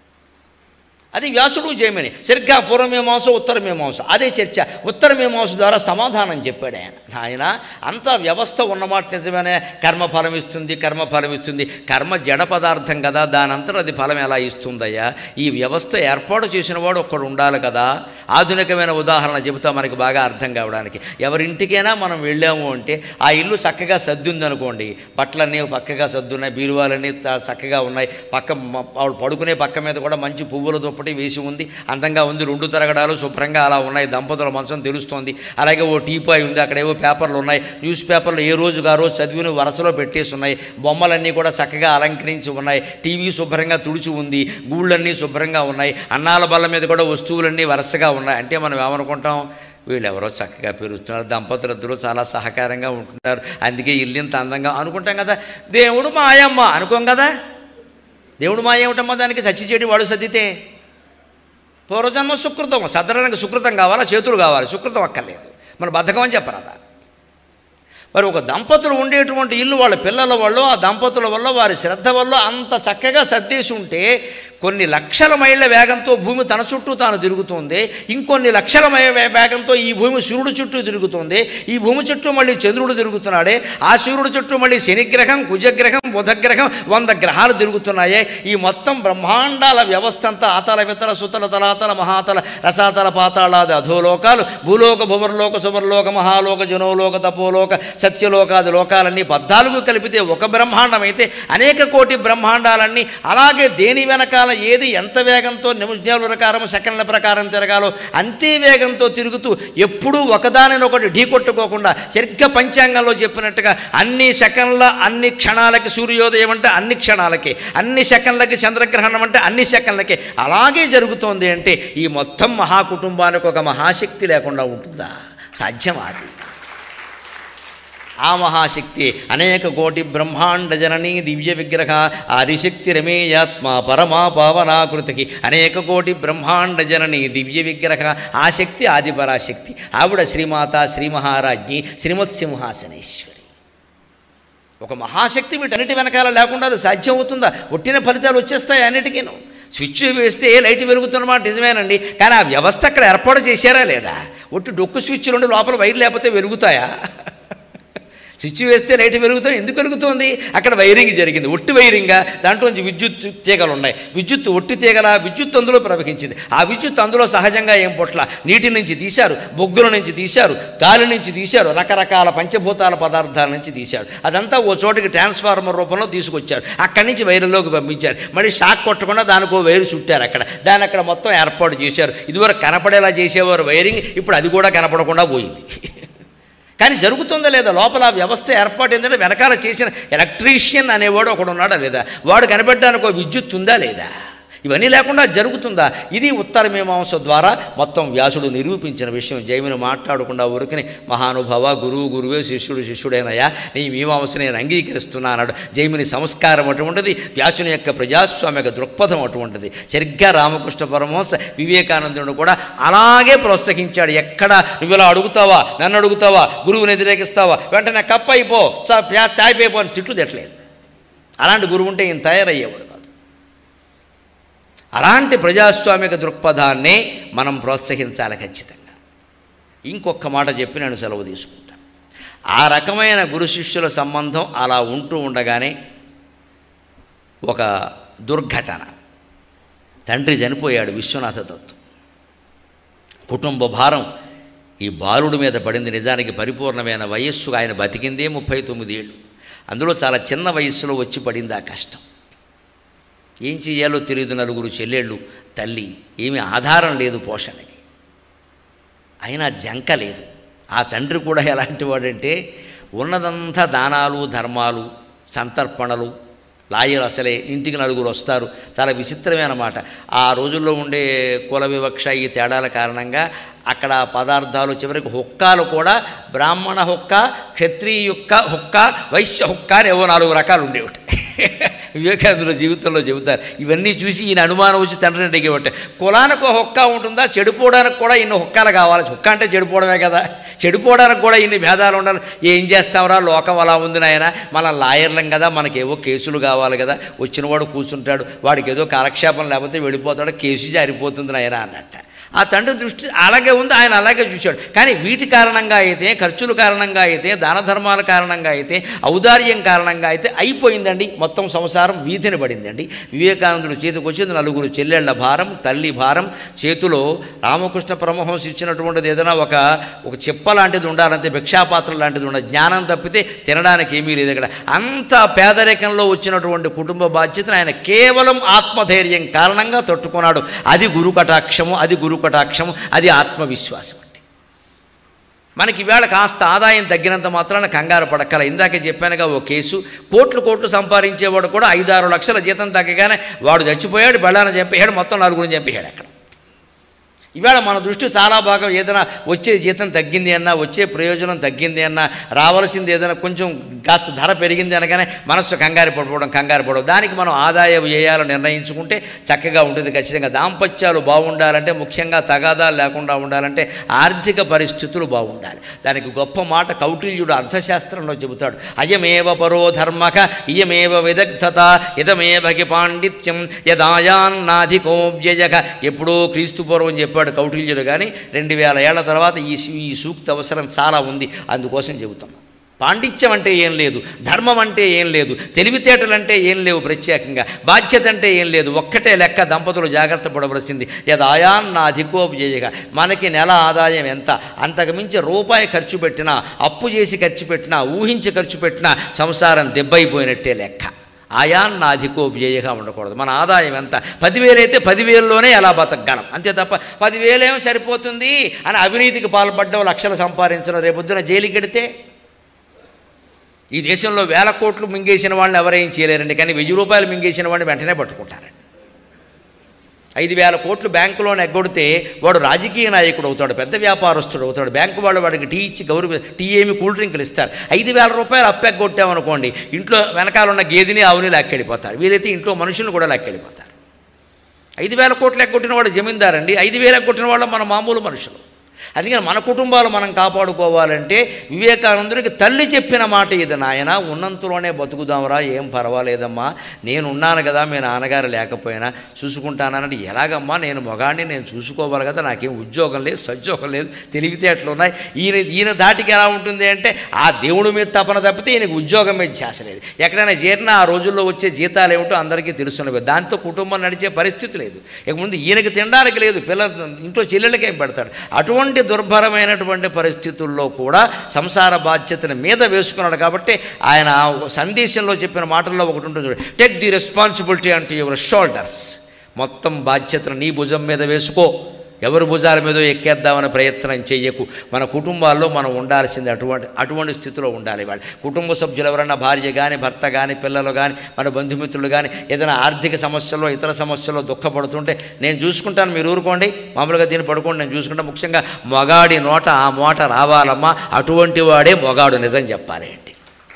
అది వ్యాసుడు జయమని సరిగ్గా పూర్వమీమాంస ఉత్తరమీమాంస అదే చర్చ ఉత్తరమీమాంస ద్వారా సమాధానం చెప్పాడు ఆయన ఆయన అంత వ్యవస్థ ఉన్నమాట నిజమేనే కర్మ ఫలం ఇస్తుంది కర్మ ఫలం ఇస్తుంది కర్మ జడ పదార్థం కదా దానంతరం అది ఫలం ఎలా ఇస్తుందయ్యా ఈ వ్యవస్థ ఏర్పాటు చేసిన వాడు ఒక్కడు ఉండాలి కదా ఆధునికమైన ఉదాహరణ చెబుతా మనకి బాగా అర్థం కావడానికి ఎవరింటికైనా మనం వెళ్ళాము అంటే ఆ ఇల్లు చక్కగా సర్దుందనుకోండి బట్టలన్నీ పక్కగా సర్దున్నాయి బీరువాలన్నీ త- చక్కగా ఉన్నాయి పక్క మ- వాళ్ళు పడుకునే పక్క మీద కూడా మంచి పువ్వుల దుప్పటి వేసి ఉంది అందంగా ఉంది రెండు తరగడాలు శుభ్రంగా అలా ఉన్నాయి దంపతుల మంచం తెలుస్తోంది అలాగే ఓ టీపాయ్ ఉంది అక్కడ ఏవో పేపర్లు ఉన్నాయి న్యూస్ పేపర్లు ఏ రోజుకు ఆ రోజు చదివిన వరుసలో పెట్టేసి ఉన్నాయి బొమ్మలన్నీ కూడా చక్కగా అలంకరించి ఉన్నాయి టీవీ శుభ్రంగా తుడిచి ఉంది గూళ్ళన్నీ శుభ్రంగా ఉన్నాయి అన్నాల బల్ల మీద కూడా వస్తువులన్నీ వరుసగా ఉన్నాయి అంటే మనం ఏమనుకుంటాం వీళ్ళు ఎవరో చక్కగా పెరుగుతున్నారు దంపతులిద్దరూ చాలా సహకారంగా ఉంటున్నారు అందుకే ఇల్లు ఇంత అందంగా అనుకుంటాం కదా దేవుడు మాయమ్మ అనుకోం కదా దేవుడు మాయ ఏమిటమ్మా దానికి సచ్చి చెడి వాడు సర్దితే పూర్వజన్మ సుకృతం సదరణంగా సుకృతం కావాలా చేతులు కావాలి సుకృతం అక్కర్లేదు మన బద్ధకం అని చెప్పరాదా మరి ఒక దంపతులు ఉండేటువంటి ఇల్లు వాళ్ళ పిల్లల వల్ల ఆ దంపతుల వల్ల వారి శ్రద్ధ వల్ల అంత చక్కగా సర్దేసి ఉంటే కొన్ని లక్షల మైళ్ళ వేగంతో భూమి తన చుట్టూ తాను తిరుగుతుంది ఇంకొన్ని లక్షల మైళ్ళ వే- వేగంతో ఈ భూమి సూర్యుడు చుట్టూ తిరుగుతుంది ఈ భూమి చుట్టూ మళ్ళీ చంద్రుడు తిరుగుతున్నాడే ఆ సూర్యుడు చుట్టూ మళ్ళీ శనిగ్రహం కుజగ్రహం బుధగ్రహం వంద గ్రహాలు తిరుగుతున్నాయే ఈ మొత్తం బ్రహ్మాండాల వ్యవస్థ అంతా ఆతల వితల సుతల తలాతల మహాతల రసాతల పాతాళాది అధోలోకాలు భూలోక భువర్లోక సువర్లోక మహాలోక జనోలోక తపోలోక సత్యలోకాది లోకాలన్నీ పద్నాలుగు కలిపితే ఒక బ్రహ్మాండం అయితే అనేక కోటి బ్రహ్మాండాలన్నీ అలాగే దేని వెనకాల ఏది ఎంత వేగంతో నిమిషాల ప్రకారం సెకండ్ల ప్రకారం తిరగాలో అంతే వేగంతో తిరుగుతూ ఎప్పుడూ ఒకదానినొకటి ఢీకొట్టుకోకుండా సరిగ్గా పంచాంగంలో చెప్పినట్టుగా అన్ని సెకండ్ల అన్ని క్షణాలకి సూర్యోదయం అంటే అన్ని క్షణాలకి అన్ని సెకండ్లకి చంద్రగ్రహణం అంటే అన్ని సెకండ్లకి అలాగే జరుగుతోంది అంటే ఈ మొత్తం మహాకుటుంబానికి ఒక మహాశక్తి లేకుండా ఉంటుందా సాధ్యమా అది ఆ మహాశక్తి అనేక కోటి బ్రహ్మాండ జననీ దివ్య విగ్రహ ఆదిశక్తి రమేయాత్మ పరమా పావనాకృతికి అనేక కోటి బ్రహ్మాండ జననీ దివ్య విగ్రహ ఆ శక్తి ఆదిపరాశక్తి ఆవిడ శ్రీమాత శ్రీ మహారాజ్ఞి శ్రీమత్ సింహాసనేశ్వరి ఒక మహాశక్తి వీటన్నిటి వెనకాల లేకుండా అది సాధ్యం అవుతుందా ఒట్టిన ఫలితాలు వచ్చేస్తాయి అన్నిటికీను స్విచ్ వేస్తే లైట్ వెలుగుతున్నమాట నిజమేనండి కానీ ఆ వ్యవస్థ అక్కడ ఏర్పాటు చేశారా లేదా ఒట్టి డొక్కు స్విచ్లు ఉండి లోపల వైర్ లేకపోతే వెలుగుతాయా స్విచ్ వేస్తే లైట్ వెలుగుతుంది ఎందుకు వెలుగుతుంది అక్కడ వైరింగ్ జరిగింది ఒట్టి వైరింగా దాంట్లో నుంచి విద్యుత్ తీగలు ఉన్నాయి విద్యుత్ ఒట్టి తీగల విద్యుత్ అందులో ప్రవహించింది ఆ విద్యుత్ అందులో సహజంగా ఏం పొట్ల నీటి నుంచి తీశారు బొగ్గుల నుంచి తీశారు గాలి నుంచి తీశారు రకరకాల పంచభూతాల పదార్థాల నుంచి తీశారు అదంతా ఓ చోటికి ట్రాన్స్ఫార్మర్ రూపంలో తీసుకొచ్చారు అక్కడి నుంచి వైర్లోకి పంపించారు మళ్ళీ షాక్ కొట్టకుండా దానికి ఓ వైరు చుట్టారు అక్కడ దాన్ని అక్కడ మొత్తం ఏర్పాటు చేశారు ఇదివరకు కనపడేలా చేసేవారు వైరింగ్ ఇప్పుడు అది కూడా కనపడకుండా పోయింది కానీ జరుగుతుందా లేదా లోపల ఆ వ్యవస్థ ఏర్పాటు ఏంటంటే వెనకాల చేసిన ఎలక్ట్రీషియన్ అనేవాడు ఒకడు ఉన్నాడా లేదా వాడు కనిపెట్టడానికి ఒక విద్యుత్ ఉందా లేదా ఇవన్నీ లేకుండా జరుగుతుందా ఇది ఉత్తర మీమాంస ద్వారా మొత్తం వ్యాసుడు నిరూపించిన విషయం జైమిని మాట్లాడకుండా ఊరికని మహానుభావ గురువు గురువే శిష్యుడు శిష్యుడేనయ్యా నీ మీమాంస నేను అంగీకరిస్తున్నా అన్నాడు జైమిని సంస్కారం అటువంటిది వ్యాసుని యొక్క ప్రజాస్వామిక దృక్పథం అటువంటిది సరిగ్గా రామకృష్ణ పరమహంస వివేకానందుడు కూడా అలాగే ప్రోత్సహించాడు ఎక్కడ నువ్వు ఇలా అడుగుతావా నన్ను అడుగుతావా గురువుని వ్యతిరేకిస్తావా వెంటనే కప్ అయిపో చా- ప్యా- చాయ్ పైపో అని తిట్లు తిట్టలేదు అలాంటి గురువు ఉంటే ఈయన తయారయ్యేవాడు కాదు అలాంటి ప్రజాస్వామిక దృక్పథాన్నే మనం ప్రోత్సహించాలి ఖచ్చితంగా ఇంకొక మాట చెప్పి నేను సెలవు తీసుకుంటాను ఆ రకమైన గురు శిష్యుల సంబంధం అలా ఉంటూ ఉండగానే ఒక దుర్ఘటన తండ్రి చనిపోయాడు విశ్వనాథ దత్తు కుటుంబ భారం ఈ బాలుడి మీద పడింది నిజానికి పరిపూర్ణమైన వయస్సు ఆయన బతికిందే ముప్పై తొమ్మిది ఏళ్ళు అందులో చాలా చిన్న వయస్సులో వచ్చి పడింది ఆ కష్టం ఏం చెయ్యాలో తెలియదు నలుగురు చెల్లెళ్ళు తల్లి ఏమీ ఆధారం లేదు పోషణకి అయినా జంక లేదు ఆ తండ్రి కూడా ఎలాంటి వాడంటే ఉన్నదంతా దానాలు ధర్మాలు సంతర్పణలు లాయర్ అసలే ఇంటికి నలుగురు వస్తారు చాలా విచిత్రమైన మాట ఆ రోజుల్లో ఉండే కుల వివక్ష ఈ తేడాల కారణంగా అక్కడ ఆ పదార్థాలు చివరికి హుక్కాలు కూడా బ్రాహ్మణ హుక్క క్షత్రియ యొక్క హుక్క వైశ్య హుక్క అని ఏవో నాలుగు రకాలు ఉండేవి వివేకానందుల జీవితంలో చెబుతారు ఇవన్నీ చూసి ఈయన అనుమానం వచ్చి తండ్రిని అడిగేవట కులానికి ఒక హొక్క ఉంటుందా చెడిపోవడానికి కూడా ఇన్ని హొక్కాలు కావాలి హొక్క అంటే చెడిపోవడమే కదా చెడిపోవడానికి కూడా ఇన్ని భేదాలు ఉండాలి ఏం చేస్తామరా లోకం అలా ఉంది నాయన మన లాయర్లం కదా మనకేవో కేసులు కావాలి కదా వచ్చినవాడు కూర్చుంటాడు వాడికి ఏదో కాలక్షేపం లేకపోతే వెళ్ళిపోతాడు కేసు జారిపోతుంది నాయన అన్నట్ట ఆ తండ్రి దృష్టి అలాగే ఉంది ఆయన అలాగే చూశాడు కానీ వీటి కారణంగా అయితే ఖర్చుల కారణంగా అయితే దాన ధర్మాల కారణంగా అయితే ఔదార్యం కారణంగా అయితే అయిపోయిందండి మొత్తం సంసారం వీధిని పడిందండి వివేకానందుడు చేతికి వచ్చింది నలుగురు చెల్లెళ్ల భారం తల్లి భారం చేతిలో రామకృష్ణ పరమహంస ఇచ్చినటువంటిది ఏదైనా ఒక ఒక చెప్ప లాంటిది ఉండాలంటే భిక్షాపాత్ర లాంటిది ఉండాలి జ్ఞానం తప్పితే తినడానికి ఏమీ లేదు ఇక్కడ అంత పేదరికంలో వచ్చినటువంటి కుటుంబ బాధ్యతను ఆయన కేవలం ఆత్మధైర్యం కారణంగా తట్టుకున్నాడు అది గురు కటాక్షము అది గురు కటాక్షము అది ఆత్మవిశ్వాసం అండి మనకి ఇవాళ కాస్త ఆదాయం తగ్గినంత మాత్రాన కంగారు పడక్కల ఇందాకే చెప్పానుగా ఓ కేసు కోట్లు కోట్లు సంపాదించేవాడు కూడా ఐదారు లక్షల జీతం తగ్గగానే వాడు చచ్చిపోయాడు బళ్ళాన చంపేయాడు మొత్తం నలుగురిని చంపేయాడు అక్కడ ఇవాళ మన దృష్టి చాలా భాగం ఏదైనా వచ్చే జీతం తగ్గింది అన్నా వచ్చే ప్రయోజనం తగ్గింది అన్నా రావాల్సింది ఏదైనా కొంచెం కాస్త ధర పెరిగింది అనగానే మనస్సు కంగారు పడిపోవడం కంగారు పడడం దానికి మనం ఆదాయ వ్యయాలు నిర్ణయించుకుంటే చక్కగా ఉంటుంది ఖచ్చితంగా దాంపత్యాలు బాగుండాలంటే ముఖ్యంగా తగాదాలు లేకుండా ఉండాలంటే ఆర్థిక పరిస్థితులు బాగుండాలి దానికి గొప్ప మాట కౌటిల్యుడు అర్థశాస్త్రంలో చెబుతాడు అయమేవ పరో ధర్మక ఇయమేవ విదగ్ధత ఇదమేవకి పాండిత్యం యదాయాన్నాధికో వ్యయక ఎప్పుడో క్రీస్తు పూర్వం చెప్పాడు కౌటిల్యుడు కానీ రెండు వేల ఏళ్ల తర్వాత ఈ సూ- ఈ సూక్తి అవసరం చాలా ఉంది అందుకోసం చెబుతున్నాం పాండిత్యం అంటే ఏం లేదు ధర్మం అంటే ఏం లేదు తెలివితేటలు అంటే ఏం లేవు ప్రత్యేకంగా బాధ్యత అంటే ఏం లేదు ఒక్కటే లెక్క దంపతులు జాగ్రత్త పడవలసింది యదాయాన్న అధికోపజేయగా మనకి నెల ఆదాయం ఎంత అంతకు మించి రూపాయి ఖర్చు పెట్టినా అప్పు చేసి ఖర్చు పెట్టినా ఊహించి ఖర్చు పెట్టినా సంసారం దెబ్బైపోయినట్టే లెక్క ఆయాన్న అధికోపజేయగా ఉండకూడదు మన ఆదాయం ఎంత పదివేలు అయితే పదివేలలోనే ఎలా బతకగలం అంతే తప్ప పదివేలేమో సరిపోతుంది అని అవినీతికి పాల్పడడం లక్షలు సంపాదించడం రేపొద్దున జైలుకి ఎడితే ఈ దేశంలో వేల కోట్లు మింగేసిన వాళ్ళని ఎవరేం చేయలేరండి కానీ వెయ్యి రూపాయలు మింగేసిన వాడిని వెంటనే పట్టుకుంటారండి ఐదు వేల కోట్లు బ్యాంకులోనే ఎగ్గొడితే వాడు రాజకీయ నాయకుడు అవుతాడు పెద్ద వ్యాపారస్తుడు అవుతాడు బ్యాంకు వాళ్ళు వాడికి టీ ఇచ్చి గౌరవ టీ ఏమి కూల్ డ్రింకులు ఇస్తారు ఐదు వేల రూపాయలు అప్పెగ్గొట్టామనుకోండి ఇంట్లో వెనకాల ఉన్న గేదెని ఆవుని లెక్కెళ్ళిపోతారు వీలైతే ఇంట్లో మనుషులను కూడా లెక్కెళ్ళిపోతారు ఐదు వేల కోట్లు ఎగ్గొట్టిన వాడు జమీందారండి ఐదు వేలు ఎగ్గొట్టిన వాళ్ళు మన మామూలు మనుషులు అందుకని మన కుటుంబాలు మనం కాపాడుకోవాలంటే వివేకానందునికి తల్లి చెప్పిన మాట ఇది నాయన ఉన్నంతలోనే బతుకుదాంరా ఏం పర్వాలేదమ్మా నేను ఉన్నాను కదా మీ నాన్నగారు లేకపోయినా చూసుకుంటానంటే ఎలాగమ్మా నేను మొగాడిని నేను చూసుకోవాలి కదా నాకేం ఉద్యోగం లేదు సద్యోగం లేదు తెలివితేటలు ఉన్నాయి ఈయన ఈయన దాటికి ఎలా ఉంటుంది అంటే ఆ దేవుడి మీద తపన తప్పితే ఈయనకు ఉద్యోగం మీద చేసలేదు ఎక్కడైనా చేరినా ఆ రోజుల్లో వచ్చే జీతాలు ఏమిటో అందరికీ తెలుస్తున్నవి దాంతో కుటుంబం నడిచే పరిస్థితి లేదు ఇక ముందు ఈయనకి తినడానికి లేదు పిల్లల ఇంట్లో చెల్లెళ్ళకేం పెడతాడు అటువంటి దుర్భరమైనటువంటి పరిస్థితుల్లో కూడా సంసార బాధ్యతను మీద వేసుకున్నాడు కాబట్టి ఆయన ఒక సందేశంలో చెప్పిన మాటల్లో ఒకటి ఉంటుంది టేక్ ది రెస్పాన్సిబిలిటీ అంటూ యువర్ షోల్డర్స్ మొత్తం బాధ్యతను నీ భుజం మీద వేసుకో ఎవరి భుజాల మీద ఎక్కేద్దామని ప్రయత్నం చెయ్యకు మన కుటుంబాల్లో మనం ఉండాల్సింది అటువంటి అటువంటి స్థితిలో ఉండాలి వాళ్ళు కుటుంబ సభ్యులు ఎవరైనా భార్య కానీ భర్త కానీ పిల్లలు కానీ మన బంధుమిత్రులు కానీ ఏదైనా ఆర్థిక సమస్యల్లో ఇతర సమస్యల్లో దుఃఖపడుతుంటే నేను చూసుకుంటాను మీరు ఊరుకోండి మామూలుగా దీన్ని పడుకోండి నేను చూసుకుంటా ముఖ్యంగా మొగాడి నోట ఆ మోట రావాలమ్మా అటువంటి వాడే మొగాడు నిజం చెప్పాలి ఏంటి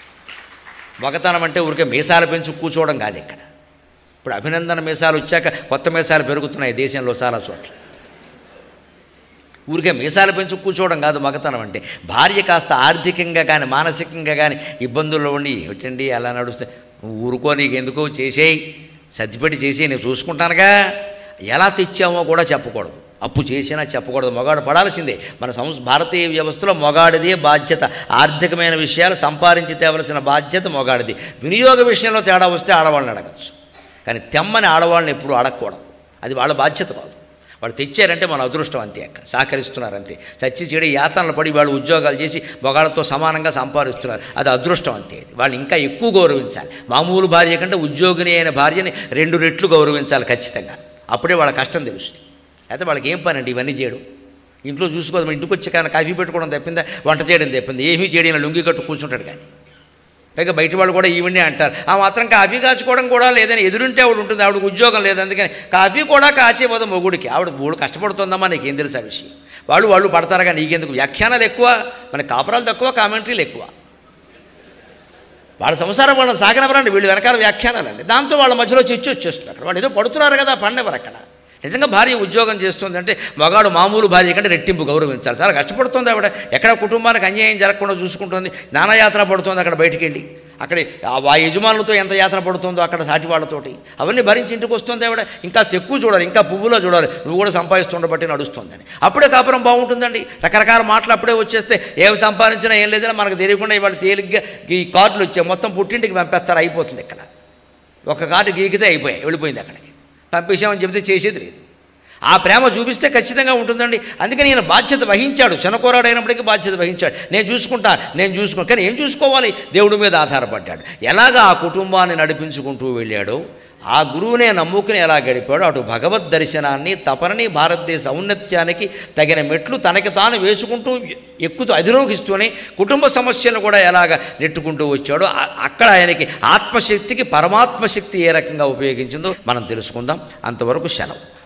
మొగతనం అంటే ఊరికే మీసాలు పెంచు కూర్చోవడం కాదు ఇక్కడ ఇప్పుడు అభినందన మీసాలు వచ్చాక కొత్త మీసాలు పెరుగుతున్నాయి దేశంలో చాలా చోట్ల ఊరికే మీసాలు పెంచు కూర్చోవడం కాదు మగతనం అంటే భార్య కాస్త ఆర్థికంగా కానీ మానసికంగా కానీ ఇబ్బందుల్లో ఉండి ఏమిటండి అలా నడుస్తే నువ్వు ఊరుకో నీకు ఎందుకో చేసేయి సర్దిపెట్టి చేసి నేను చూసుకుంటానుగా ఎలా తెచ్చామో కూడా చెప్పకూడదు అప్పు చేసినా చెప్పకూడదు మొగాడు పడాల్సిందే మన సంస్ భారతీయ వ్యవస్థలో మొగాడిదే బాధ్యత ఆర్థికమైన విషయాలు సంపాదించి తేవలసిన బాధ్యత మొగాడిది వినియోగ విషయంలో తేడా వస్తే ఆడవాళ్ళని అడగచ్చు కానీ తెమ్మని ఆడవాళ్ళని ఎప్పుడు అడగకూడదు అది వాళ్ళ బాధ్యత కాదు వాళ్ళు తెచ్చారంటే మన అదృష్టం అంతే అక్క సహకరిస్తున్నారు అంతే చచ్చి చెడు యాతనలు పడి వాళ్ళు ఉద్యోగాలు చేసి మొగాళ్ళతో సమానంగా సంపాదిస్తున్నారు అది అదృష్టం అంతే వాళ్ళు ఇంకా ఎక్కువ గౌరవించాలి మామూలు భార్య కంటే ఉద్యోగిని అయిన భార్యని రెండు రెట్లు గౌరవించాలి ఖచ్చితంగా అప్పుడే వాళ్ళ కష్టం తెలుస్తుంది అయితే వాళ్ళకి ఏం పని అండి ఇవన్నీ చేయడం ఇంట్లో చూసుకోదు ఇంటికి వచ్చి కానీ కాఫీ పెట్టుకోవడం తప్పిందా వంట చేయడం తప్పింది ఏమీ చేయడం లుంగి కట్టు కూర్చుంటాడు కానీ పైగా బయట వాళ్ళు కూడా ఈవిడే అంటారు ఆ మాత్రం కాఫీ కాచుకోవడం కూడా లేదని ఎదురుంటే ఆవిడ ఉంటుంది ఆవిడకి ఉద్యోగం లేదు అందుకని కాఫీ కూడా కాసేపోదు మొగుడికి ఆవిడ మూడు కష్టపడుతుందమ్మా నీకేం తెలుసు ఆ విషయం వాళ్ళు వాళ్ళు పడతారుగా నీకెందుకు వ్యాఖ్యానాలు ఎక్కువ మన కాపురాలు తక్కువ కామెంటరీలు ఎక్కువ వాళ్ళ సంసారం వాళ్ళని సాగనవరండి వీళ్ళు వెనకాల వ్యాఖ్యానాలండి దాంతో వాళ్ళ మధ్యలో చిచ్చు వచ్చేస్తున్నారు వాళ్ళు ఏదో పడుతున్నారు కదా పండేవారు అక్కడ నిజంగా భార్య ఉద్యోగం చేస్తుందంటే మగాడు మామూలు భార్య కంటే రెట్టింపు గౌరవించాలి చాలా కష్టపడుతుంది ఆవిడ ఎక్కడ కుటుంబానికి అన్యాయం జరగకుండా చూసుకుంటుంది నానాయాత్ర పడుతుంది అక్కడ బయటికి వెళ్ళి అక్కడ ఆ యజమానులతో ఎంత యాత్ర పడుతుందో అక్కడ సాటి వాళ్ళతోటి అవన్నీ భరించి ఇంటికి వస్తుంది ఆవిడ ఇంకా ఎక్కువ చూడాలి ఇంకా పువ్వులో చూడాలి నువ్వు కూడా సంపాదిస్తుండబట్టి నడుస్తుందని అప్పుడే కాపురం బాగుంటుందండి రకరకాల మాటలు అప్పుడే వచ్చేస్తే ఏమి సంపాదించినా ఏం లేదని మనకు తెలియకుండా ఇవాళ తేలిగ్గా ఈ కార్డులు వచ్చాయి మొత్తం పుట్టింటికి పంపేస్తారు అయిపోతుంది ఇక్కడ ఒక కార్డు గీకితే అయిపోయాయి వెళ్ళిపోయింది అక్కడికి పంపేసామని చెబితే చేసేది లేదు ఆ ప్రేమ చూపిస్తే ఖచ్చితంగా ఉంటుందండి అందుకని ఈయన బాధ్యత వహించాడు చిన్నకోరాడైనప్పటికీ బాధ్యత వహించాడు నేను చూసుకుంటా నేను చూసుకుంటా కానీ ఏం చూసుకోవాలి దేవుడి మీద ఆధారపడ్డాడు ఎలాగ ఆ కుటుంబాన్ని నడిపించుకుంటూ వెళ్ళాడో ఆ గురువునే నమ్ముకుని ఎలా గడిపాడో అటు భగవద్ దర్శనాన్ని తపనని భారతదేశ ఔన్నత్యానికి తగిన మెట్లు తనకి తాను వేసుకుంటూ ఎక్కుతూ అధిరోగిస్తూనే కుటుంబ సమస్యలను కూడా ఎలాగ నెట్టుకుంటూ వచ్చాడో ఆ- అక్కడ ఆయనకి ఆత్మశక్తికి పరమాత్మ శక్తి ఏ రకంగా ఉపయోగించిందో మనం తెలుసుకుందాం అంతవరకు సెలవు